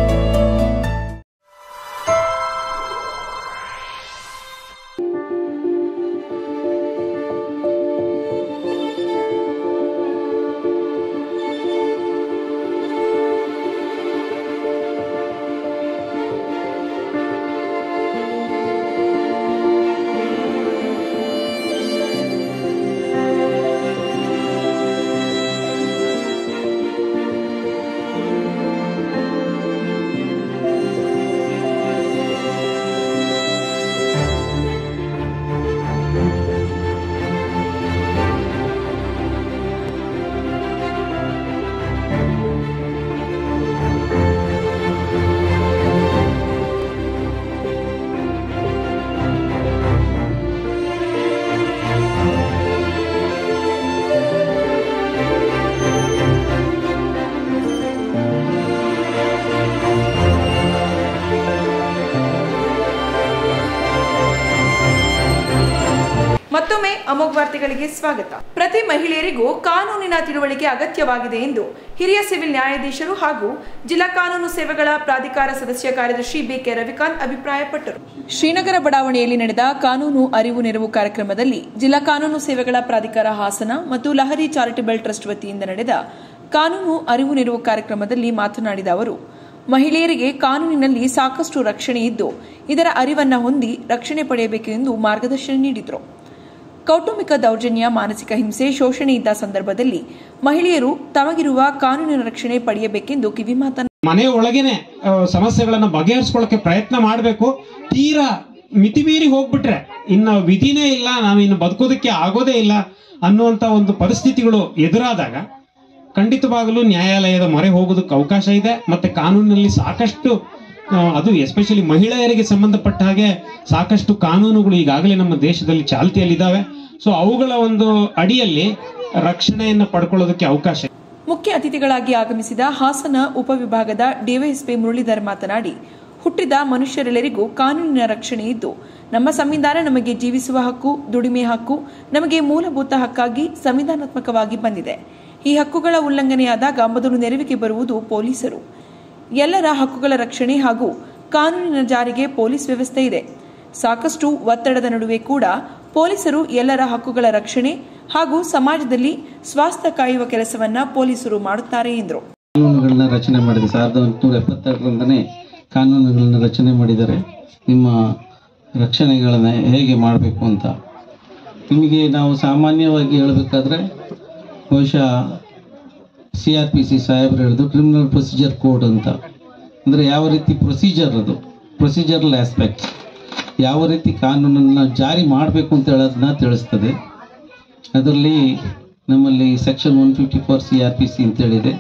ಮತ್ತೊಮ್ಮೆ ಅಮೋಘ ವಾರ್ತೆಗಳಿಗೆ ಸ್ವಾಗತ ಪ್ರತಿ ಮಹಿಳೆಯರಿಗೂ ಕಾನೂನಿನ ತಿಳುವಳಿಕೆ ಅಗತ್ಯವಾಗಿದೆ ಎಂದು ಹಿರಿಯ ಸಿವಿಲ್ ನ್ಯಾಯಾಧೀಶರು ಹಾಗೂ ಜಿಲ್ಲಾ ಕಾನೂನು ಸೇವೆಗಳ ಪ್ರಾಧಿಕಾರ ಸದಸ್ಯ ಕಾರ್ಯದರ್ಶಿ ಬಿಕೆ ರವಿಕಾಂತ್ ಅಭಿಪ್ರಾಯಪಟ್ಟರು ಶ್ರೀನಗರ ಬಡಾವಣೆಯಲ್ಲಿ ನಡೆದ ಕಾನೂನು ಅರಿವು ನೆರವು ಕಾರ್ಯಕ್ರಮದಲ್ಲಿ ಜಿಲ್ಲಾ ಕಾನೂನು ಸೇವೆಗಳ ಪ್ರಾಧಿಕಾರ ಹಾಸನ ಮತ್ತು ಲಹರಿ ಚಾರಿಟಬಲ್ ಟ್ರಸ್ಟ್ ವತಿಯಿಂದ ನಡೆದ ಕಾನೂನು ಅರಿವು ನೆರವು ಕಾರ್ಯಕ್ರಮದಲ್ಲಿ ಮಾತನಾಡಿದ ಅವರು ಮಹಿಳೆಯರಿಗೆ ಕಾನೂನಿನಲ್ಲಿ ಸಾಕಷ್ಟು ರಕ್ಷಣೆ ಇದ್ದು ಇದರ ಅರಿವನ್ನ ಹೊಂದಿ ರಕ್ಷಣೆ ಪಡೆಯಬೇಕು ಎಂದು ಮಾರ್ಗದರ್ಶನ ನೀಡಿದರು ಕೌಟುಂಬಿಕ ದೌರ್ಜನ್ಯ ಮಾನಸಿಕ ಹಿಂಸೆ ಶೋಷಣೆ ಇದ್ದ ಸಂದರ್ಭದಲ್ಲಿ ಮಹಿಳೆಯರು ತಮಗಿರುವ ಕಾನೂನಿನ ರಕ್ಷಣೆ ಪಡೆಯಬೇಕೆಂದು ಕಿವಿಮಾತನಾಡಿದರು ಮನೆಯ ಒಳಗೇನೆ ಆ, ಸಮಸ್ಯೆಗಳನ್ನ ಬಗೆಹರಿಸ್ಕೊಳ್ಳಕ್ಕೆ ಪ್ರಯತ್ನ ಮಾಡಬೇಕು ತೀರಾ ಮಿತಿಮೀರಿ ಹೋಗ್ಬಿಟ್ರೆ ಇನ್ನು ವಿಧಿನೇ ಇಲ್ಲ ನಾವು ಇನ್ನು ಬದುಕೋದಕ್ಕೆ ಆಗೋದೇ ಇಲ್ಲ ಅನ್ನುವಂತ ಒಂದು ಪರಿಸ್ಥಿತಿಗಳು ಎದುರಾದಾಗ ಖಂಡಿತವಾಗಲೂ ನ್ಯಾಯಾಲಯದ ಮೊರೆ ಹೋಗೋದಕ್ಕೆ ಅವಕಾಶ ಇದೆ ಮತ್ತೆ ಕಾನೂನಿನಲ್ಲಿ ಸಾಕಷ್ಟು ಆ, ಅದು ಎಸ್ಪೆಷಲಿ ಮಹಿಳೆಯರಿಗೆ ಸಂಬಂಧಪಟ್ಟ ಹಾಗೆ ಸಾಕಷ್ಟು ಕಾನೂನುಗಳು ಈಗಾಗಲೇ ನಮ್ಮ ದೇಶದಲ್ಲಿ ಚಾಲ್ತಿಯಲ್ಲಿದ್ದಾವೆ ಸೊ ಅವುಗಳ ಒಂದು ಅಡಿಯಲ್ಲಿ ರಕ್ಷಣೆಯನ್ನ ಪಡ್ಕೊಳ್ಳೋದಕ್ಕೆ ಅವಕಾಶ ಇದೆ. ಮುಖ್ಯ ಅತಿಥಿಗಳಾಗಿ ಆಗಮಿಸಿದ ಹಾಸನ ಉಪವಿಭಾಗದ ಡಿವೈಎಸ್ಪಿ ಮುರಳೀಧರ್ ಮಾತನಾಡಿ ಹುಟ್ಟಿದ ಮನುಷ್ಯರೆಲ್ಲರಿಗೂ ಕಾನೂನಿನ ರಕ್ಷಣೆ ಇದ್ದು ನಮ್ಮ ಸಂವಿಧಾನ ನಮಗೆ ಜೀವಿಸುವ ಹಕ್ಕು ದುಡಿಮೆ ಹಕ್ಕು ನಮಗೆ ಮೂಲಭೂತ ಹಕ್ಕಾಗಿ ಸಂವಿಧಾನಾತ್ಮಕವಾಗಿ ಬಂದಿದೆ ಈ ಹಕ್ಕುಗಳ ಉಲ್ಲಂಘನೆಯಾದಾಗ ಮೊದಲು ನೆರವಿಗೆ ಬರುವುದು ಪೊಲೀಸರು ಎಲ್ಲರ ಹಕ್ಕುಗಳ ರಕ್ಷಣೆ ಹಾಗೂ ಕಾನೂನಿನ ಜಾರಿಗೆ ಪೊಲೀಸ್ ವ್ಯವಸ್ಥೆ ಇದೆ ಸಾಕಷ್ಟು ಒತ್ತಡದ ನಡುವೆ ಕೂಡ ಪೊಲೀಸರು ಎಲ್ಲರ ಹಕ್ಕುಗಳ ರಕ್ಷಣೆ ಹಾಗೂ ಸಮಾಜದಲ್ಲಿ ಸ್ವಾಸ್ಥ್ಯ ಕಾಯುವ ಕೆಲಸವನ್ನ ಪೊಲೀಸರು ಮಾಡುತ್ತಾರೆ ಎಂದರು ಕಾನೂನುಗಳನ್ನ ರಚನೆ ಮಾಡಿದೆ ಸಾವಿರದ ಎಂಟುನೂರ ಎಪ್ಪತ್ತೆರಡರಿಂದನೇ ಕಾನೂನುಗಳನ್ನ ರಚನೆ ಮಾಡಿದ್ದಾರೆ ನಿಮ್ಮ ರಕ್ಷಣೆಗಳನ್ನು ಹೇಗೆ ಮಾಡಬೇಕು ಅಂತ ನಿಮಗೆ ನಾವು ಸಾಮಾನ್ಯವಾಗಿ ಹೇಳಬೇಕಾದ್ರೆ ಬಹುಶಃ ಸಿ ಆರ್ ಪಿ ಸಿ ಸಾಹೇಬ್ರು ಹೇಳಿದ್ರು ಕ್ರಿಮಿನಲ್ ಪ್ರೊಸೀಜರ್ ಕೋಡ್ ಅಂತ ಅಂದರೆ ಯಾವ ರೀತಿ ಪ್ರೊಸೀಜರ್ ಅದು ಪ್ರೊಸೀಜರಲ್ ಆಸ್ಪೆಕ್ಟ್ಸ್ ಯಾವ ರೀತಿ ಕಾನೂನನ್ನು ಜಾರಿ ಮಾಡಬೇಕು ಅಂತ ಹೇಳೋದನ್ನ ತಿಳಿಸ್ತದೆ ಅದರಲ್ಲಿ ನಮ್ಮಲ್ಲಿ section one fifty four C R P C ಅಂತೇಳಿದೆ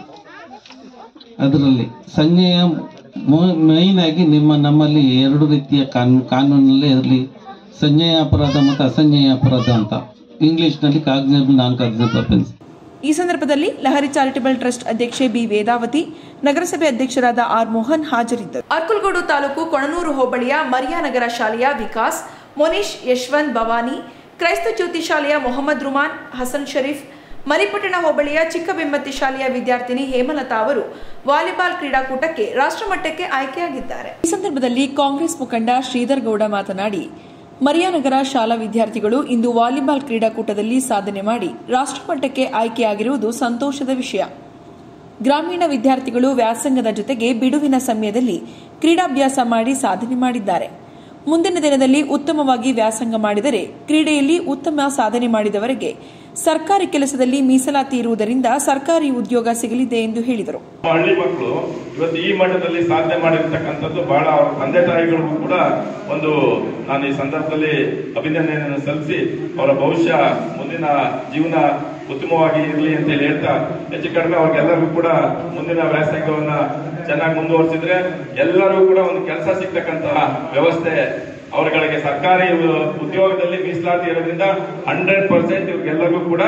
ಅದರಲ್ಲಿ ಸಂಜ್ಞೆಯ ಮೈನ್ ಆಗಿ ನಿಮ್ಮ ನಮ್ಮಲ್ಲಿ ಎರಡು ರೀತಿಯ ಕಾನೂನು ಕಾನೂನಲ್ಲಿ ಅದರಲ್ಲಿ ಸಂಜ್ಞೆಯ ಅಪರಾಧ ಮತ್ತು ಅಸಂಜ್ಞೇಯ ಅಪರಾಧ ಅಂತ ಇಂಗ್ಲಿಷ್ನಲ್ಲಿ ಕಾಗ್ನೇಬಲ್ ನಾನ್ ಕಾಗ್ನೇಬಲ್ ಅಫೆನ್ಸ್ ಈ ಸಂದರ್ಭದಲ್ಲಿ ಲಹರಿ ಚಾರಿಟಬಲ್ ಟ್ರಸ್ಟ್ ಅಧ್ಯಕ್ಷೆ ಬಿ ವೇದಾವತಿ ನಗರಸಭೆ ಅಧ್ಯಕ್ಷರಾದ ಆರ್ ಮೋಹನ್ ಹಾಜರಿದ್ದರು ಅರ್ಕಲ್ಗೋಡು ತಾಲೂಕು ಕೊಣನೂರು ಹೋಬಳಿಯ ಮರಿಯಾನಗರ ಶಾಲೆಯ ವಿಕಾಸ್ ಮೊನೀಶ್ ಯಶವಂತ್ ಭವಾನಿ ಕ್ರೈಸ್ತ ಜ್ಯೋತಿ ಶಾಲೆಯ ಮೊಹಮ್ಮದ್ ರುಮಾನ್ ಹಸನ್ ಶರೀಫ್ ಮರಿಪಟ್ಟಣ ಹೋಬಳಿಯ ಚಿಕ್ಕಬೆಮ್ಮತ್ತಿ ಶಾಲೆಯ ವಿದ್ಯಾರ್ಥಿನಿ ಹೇಮಲತಾ ಅವರು ವಾಲಿಬಾಲ್ ಕ್ರೀಡಾಕೂಟಕ್ಕೆ ರಾಷ್ಟ್ರಮಟ್ಟಕ್ಕೆ ಆಯ್ಕೆಯಾಗಿದ್ದಾರೆ ಈ ಸಂದರ್ಭದಲ್ಲಿ ಕಾಂಗ್ರೆಸ್ ಮುಖಂಡ ಶ್ರೀಧರ್ ಗೌಡ ಮಾತನಾಡಿ ಮರಿಯಾನಗರ ಶಾಲಾ ವಿದ್ಯಾರ್ಥಿಗಳು ಇಂದು ವಾಲಿಬಾಲ್ ಕ್ರೀಡಾಕೂಟದಲ್ಲಿ ಸಾಧನೆ ಮಾಡಿ ರಾಷ್ಟ್ರಮಟ್ಟಕ್ಕೆ ಆಯ್ಕೆಯಾಗಿರುವುದು ಸಂತೋಷದ ವಿಷಯ ಗ್ರಾಮೀಣ ವಿದ್ಯಾರ್ಥಿಗಳು ವ್ಯಾಸಂಗದ ಜೊತೆಗೆ ಬಿಡುವಿನ ಸಮಯದಲ್ಲಿ ಕ್ರೀಡಾಭ್ಯಾಸ ಮಾಡಿ ಸಾಧನೆ ಮಾಡಿದ್ದಾರೆ ಮುಂದಿನ ದಿನದಲ್ಲಿ ಉತ್ತಮವಾಗಿ ವ್ಯಾಸಂಗ ಮಾಡಿದರೆ ಕ್ರೀಡೆಯಲ್ಲಿ ಉತ್ತಮ ಸಾಧನೆ ಮಾಡಿದವರಿಗೆ ಸರ್ಕಾರಿ ಕೆಲಸದಲ್ಲಿ ಮೀಸಲಾತಿ ಇರುವುದರಿಂದ ಸರ್ಕಾರಿ ಉದ್ಯೋಗ ಸಿಗಲಿದೆ ಎಂದು ಹೇಳಿದರು ಹಳ್ಳಿ ಮಕ್ಕಳು ಇವತ್ತು ಈ ಮಟ್ಟದಲ್ಲಿ ಸಾಧನೆ ಮಾಡಿರ್ತಕ್ಕಂಥದ್ದು ಬಹಳ ಅವರ ತಂದೆ ತಾಯಿಗಳಿಗೂ ಕೂಡ ಒಂದು ನಾನು ಈ ಸಂದರ್ಭದಲ್ಲಿ ಅಭಿನಂದನೆಯನ್ನು ಸಲ್ಲಿಸಿ ಅವರ ಭವಿಷ್ಯ ಮುಂದಿನ ಜೀವನ ಉತ್ತಮವಾಗಿ ಇರಲಿ ಅಂತ ಹೇಳಿ ಹೇಳ್ತಾ ಹೆಚ್ಚು ಕಡಿಮೆ ಅವ್ರಿಗೆಲ್ಲರಿಗೂ ಕೂಡ ಮುಂದಿನ ವ್ಯಾಸಂಗವನ್ನ ಚೆನ್ನಾಗಿ ಮುಂದುವರಿಸಿದ್ರೆ ಎಲ್ಲರಿಗೂ ಕೂಡ ಒಂದು ಕೆಲಸ ಸಿಗ್ತಕ್ಕಂತಹ ವ್ಯವಸ್ಥೆ ಅವರುಗಳಿಗೆ ಸರ್ಕಾರಿ ಉದ್ಯೋಗದಲ್ಲಿ ಮೀಸಲಾತಿ ಇರೋದ್ರಿಂದ ಹಂಡ್ರೆಡ್ ಪರ್ಸೆಂಟ್ ಇವ್ರಿಗೆಲ್ಲರಿಗೂ ಕೂಡ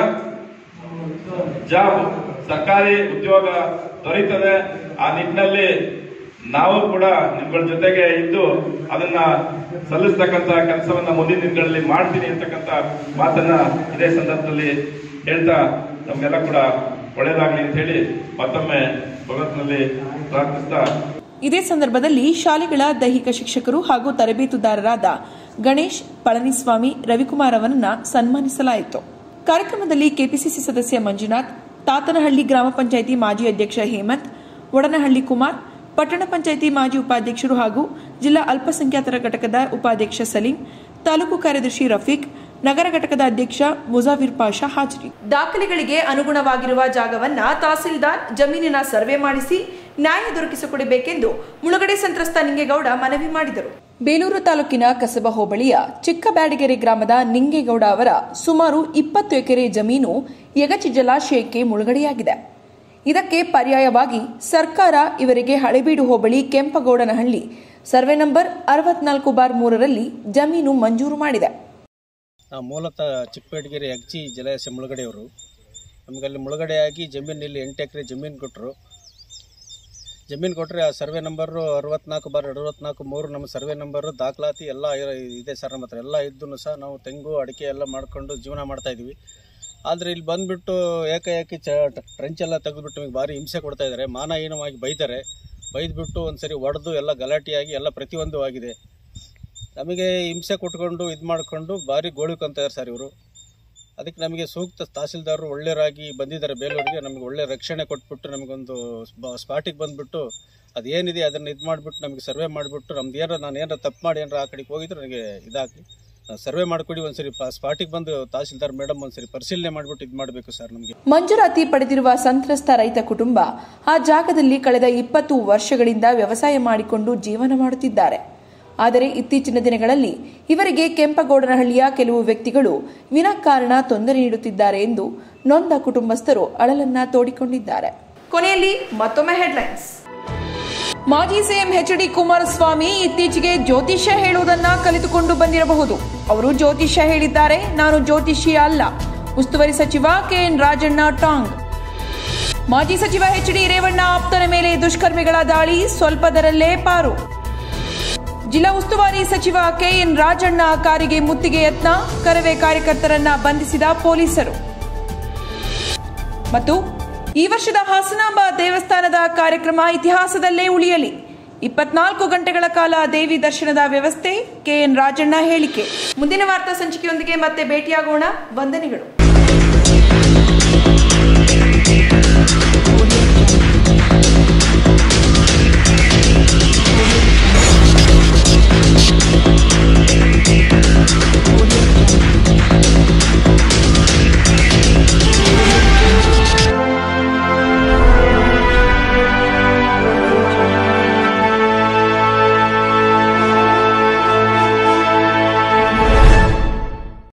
ಜಾಬ್ ಸರ್ಕಾರಿ ಉದ್ಯೋಗ ದೊರೀತದೆ ಆ ನಿಟ್ಟಿನಲ್ಲಿ ನಾವು ಕೂಡ ನಿಮ್ಗಳ ಜೊತೆಗೆ ಇದ್ದು ಅದನ್ನ ಸಲ್ಲಿಸ್ತಕ್ಕಂತ ಕೆಲಸವನ್ನ ಮುಂದಿನ ದಿನಗಳಲ್ಲಿ ಮಾಡ್ತೀನಿ ಅಂತಕ್ಕಂತ ಮಾತನ್ನ ಇದೇ ಸಂದರ್ಭದಲ್ಲಿ ಹೇಳ್ತಾ ನಮ್ಗೆಲ್ಲ ಕೂಡ ಒಳ್ಳೇದಾಗ್ಲಿ ಅಂತ ಹೇಳಿ ಮತ್ತೊಮ್ಮೆ ಭಗವಂತನಲ್ಲಿ ಪ್ರಾರ್ಥಿಸ್ತಾ ಇದೇ ಸಂದರ್ಭದಲ್ಲಿ ಶಾಲೆಗಳ ದೈಹಿಕ ಶಿಕ್ಷಕರು ಹಾಗೂ ತರಬೇತುದಾರರಾದ ಗಣೇಶ್ ಪಳನಿಸ್ವಾಮಿ ರವಿಕುಮಾರ್ ಅವರನ್ನ ಸನ್ಮಾನಿಸಲಾಯಿತು ಕಾರ್ಯಕ್ರಮದಲ್ಲಿ ಕೆಪಿಸಿಸಿ ಸದಸ್ಯ ಮಂಜುನಾಥ್ ತಾತನಹಳ್ಳಿ ಗ್ರಾಮ ಪಂಚಾಯಿತಿ ಮಾಜಿ ಅಧ್ಯಕ್ಷ ಹೇಮಂತ್ ವಡನಹಳ್ಳಿ ಕುಮಾರ್ ಪಟ್ಟಣ ಪಂಚಾಯಿತಿ ಮಾಜಿ ಉಪಾಧ್ಯಕ್ಷರು ಹಾಗೂ ಜಿಲ್ಲಾ ಅಲ್ಪಸಂಖ್ಯಾತರ ಘಟಕದ ಉಪಾಧ್ಯಕ್ಷ ಸಲೀಂ ತಾಲೂಕು ಕಾರ್ಯದರ್ಶಿ ರಫೀಕ್ ನಗರ ಘಟಕದ ಅಧ್ಯಕ್ಷ ಮುಜಾವಿರ್ ಪಾಷಾ ಹಾಜರಿ ದಾಖಲೆಗಳಿಗೆ ಅನುಗುಣವಾಗಿರುವ ಜಾಗವನ್ನ ತಹಸೀಲ್ದಾರ್ ಜಮೀನಿನ ಸರ್ವೆ ಮಾಡಿಸಿ ನ್ಯಾಯ ದೊರಕಿಸಿಕೊಡಬೇಕೆಂದು ಮುಳುಗಡೆ ಸಂತ್ರಸ್ತ ನಿಂಗೇಗೌಡ ಮನವಿ ಮಾಡಿದರು ಬೇಲೂರು ತಾಲೂಕಿನ ಕಸಬಾ ಹೋಬಳಿಯ ಚಿಕ್ಕಬ್ಯಾಡಗೆರೆ ಗ್ರಾಮದ ನಿಂಗೇಗೌಡ ಅವರ ಸುಮಾರು ಇಪ್ಪತ್ತು ಎಕರೆ ಜಮೀನು ಯಗಚಿ ಜಲಾಶಯಕ್ಕೆ ಮುಳುಗಡೆಯಾಗಿದೆ ಇದಕ್ಕೆ ಪರ್ಯಾಯವಾಗಿ ಸರ್ಕಾರ ಇವರಿಗೆ ಹಳೆಬೀಡು ಹೋಬಳಿ ಕೆಂಪಗೌಡನಹಳ್ಳಿ ಸರ್ವೆ ನಂಬರ್ ಅರವತ್ನಾಲ್ಕು ಬಾರ್ ಮೂರರಲ್ಲಿ ಜಮೀನು ಮಂಜೂರು ಮಾಡಿದೆ ನಾವು ಮೂಲತಃ ಚಿಕ್ಕಪೇಟಗೆರೆ ಅಗ್ಜಿ ಜಲಾಶಯ ಮುಳುಗಡೆಯವರು ನಮಗೆ ಅಲ್ಲಿ ಮುಳುಗಡೆಯಾಗಿ ಜಮೀನಲ್ಲಿ ಎಂಟು ಎಕರೆ ಜಮೀನು ಕೊಟ್ಟರು ಜಮೀನು ಕೊಟ್ಟರೆ ಆ ಸರ್ವೆ ನಂಬರು ಅರವತ್ನಾಲ್ಕು ಬಾರ್ ಅರವತ್ನಾಲ್ಕು ಮೂರು ನಮ್ಮ ಸರ್ವೆ ನಂಬರು ದಾಖಲಾತಿ ಎಲ್ಲ ಇರ- ಇದೆ ಸರ್ ನಮ್ಮ ಹತ್ರ ಎಲ್ಲ ಇದ್ದು ಸಹ ನಾವು ತೆಂಗು ಅಡಿಕೆ ಎಲ್ಲ ಮಾಡ್ಕೊಂಡು ಜೀವನ ಮಾಡ್ತಾ ಇದ್ದೀವಿ ಆದರೆ ಇಲ್ಲಿ ಬಂದುಬಿಟ್ಟು ಏಕಾಏಕಿ ಚ ಟ್ರೆಂಚ್ ಎಲ್ಲ ತೆಗೆದುಬಿಟ್ಟು ನಮಗೆ ಭಾರಿ ಹಿಂಸೆ ಕೊಡ್ತಾ ಇದ್ದಾರೆ ಮಾನಹೀನವಾಗಿ ಬೈತಾರೆ ಬೈದ್ಬಿಟ್ಟು ಒಂದು ಸರಿ ಹೊಡೆದು ಎಲ್ಲ ಗಲಾಟೆಯಾಗಿ ಎಲ್ಲ ಪ್ರತಿಯೊಂದು ಆಗಿದೆ ನಮಗೆ ಹಿಂಸೆ ಕೊಟ್ಕೊಂಡು ಇದು ಮಾಡಿಕೊಂಡು ಭಾರಿ ಗೋಳಿಕೊಂತಾರೆ ಸರ್ ಇವರು ಅದಕ್ಕೆ ನಮಗೆ ಸೂಕ್ತ ತಹಸೀಲ್ದಾರರು ಒಳ್ಳೆಯರಾಗಿ ಬಂದಿದ್ದಾರೆ ಬೇಲೂರಿಗೆ ನಮಗೆ ಒಳ್ಳೆ ರಕ್ಷಣೆ ಕೊಟ್ಬಿಟ್ಟು ನಮಗೊಂದು ಸ್ಪಾಟಿಗೆ ಬಂದುಬಿಟ್ಟು ಅದೇನಿದೆ ಅದನ್ನು ಇದು ಮಾಡಿಬಿಟ್ಟು ನಮಗೆ ಸರ್ವೆ ಮಾಡಿಬಿಟ್ಟು ನಮ್ದು ಏನಾರ ನಾನು ಏನಾರ ತಪ್ಪು ಮಾಡಿ ಏನಾರ ಆ ಕಡೆಗೆ ಹೋಗಿದ್ರೆ ನನಗೆ ಇದಾಗಿ ಸರ್ವೆ ಮಾಡಿಕೊಡಿ ಒಂದ್ಸರಿ ಸ್ಪಾಟಿಗೆ ಬಂದು ತಹಸೀಲ್ದಾರ್ ಮೇಡಮ್ ಒಂದ್ಸರಿ ಪರಿಶೀಲನೆ ಮಾಡಿಬಿಟ್ಟು ಇದು ಮಾಡಬೇಕು ಸರ್ ನಮಗೆ ಮಂಜೂರಾತಿ ಪಡೆದಿರುವ ಸಂತ್ರಸ್ತ ರೈತ ಕುಟುಂಬ ಆ ಜಾಗದಲ್ಲಿ ಕಳೆದ ಇಪ್ಪತ್ತು ವರ್ಷಗಳಿಂದ ವ್ಯವಸಾಯ ಮಾಡಿಕೊಂಡು ಜೀವನ ಮಾಡುತ್ತಿದ್ದಾರೆ ಆದರೆ ಇತ್ತೀಚಿನ ದಿನಗಳಲ್ಲಿ ಇವರಿಗೆ ಕೆಂಪಗೌಡನಹಳ್ಳಿಯ ಕೆಲವು ವ್ಯಕ್ತಿಗಳು ವಿನಾಕಾರಣ ತೊಂದರೆ ನೀಡುತ್ತಿದ್ದಾರೆ ಎಂದು ನೊಂದ ಕುಟುಂಬಸ್ಥರು ಅಳಲನ್ನ ತೋಡಿಕೊಂಡಿದ್ದಾರೆ ಕೊನೆಯಲ್ಲಿ ಮತ್ತೊಮ್ಮೆ ಹೆಡ್ಲೈನ್ಸ್ ಮಾಜಿ ಸಿಎಂ ಎಚ್ ಡಿ ಕುಮಾರಸ್ವಾಮಿ ಇತ್ತೀಚೆಗೆ ಜ್ಯೋತಿಷ್ಯ ಹೇಳುವುದನ್ನ ಕಲಿತುಕೊಂಡು ಬಂದಿರಬಹುದು ಅವರು ಜ್ಯೋತಿಷ್ಯ ಹೇಳಿದ್ದಾರೆ ನಾನು ಜ್ಯೋತಿಷಿ ಅಲ್ಲ ಉಸ್ತುವಾರಿ ಸಚಿವ ಕೆಎನ್ ರಾಜಣ್ಣ ಟಾಂಗ್ ಮಾಜಿ ಸಚಿವ ಎಚ್ ಡಿ ರೇವಣ್ಣ ಆಪ್ತನ ಮೇಲೆ ದುಷ್ಕರ್ಮಿಗಳ ದಾಳಿ ಸ್ವಲ್ಪದರಲ್ಲೇ ಪಾರು ಜಿಲ್ಲಾ ಉಸ್ತುವಾರಿ ಸಚಿವ ಕೆಎನ್ ರಾಜಣ್ಣ ಕಾರಿಗೆ ಮುತ್ತಿಗೆ ಯತ್ನ ಕರವೇ ಕಾರ್ಯಕರ್ತರನ್ನ ಬಂಧಿಸಿದ ಪೊಲೀಸರು ಮತ್ತು ಈ ವರ್ಷದ ಹಾಸನಾಂಬ ದೇವಸ್ಥಾನದ ಕಾರ್ಯಕ್ರಮ ಇತಿಹಾಸದಲ್ಲೇ ಉಳಿಯಲಿ ಇಪ್ಪತ್ನಾಲ್ಕು ಗಂಟೆಗಳ ಕಾಲ ದೇವಿ ದರ್ಶನದ ವ್ಯವಸ್ಥೆ ಕೆಎನ್ ರಾಜಣ್ಣ ಹೇಳಿಕೆ ಮುಂದಿನ ವಾರ್ತಾ ಸಂಚಿಕೆಯೊಂದಿಗೆ ಮತ್ತೆ ಭೇಟಿಯಾಗೋಣ ವಂದನೆಗಳು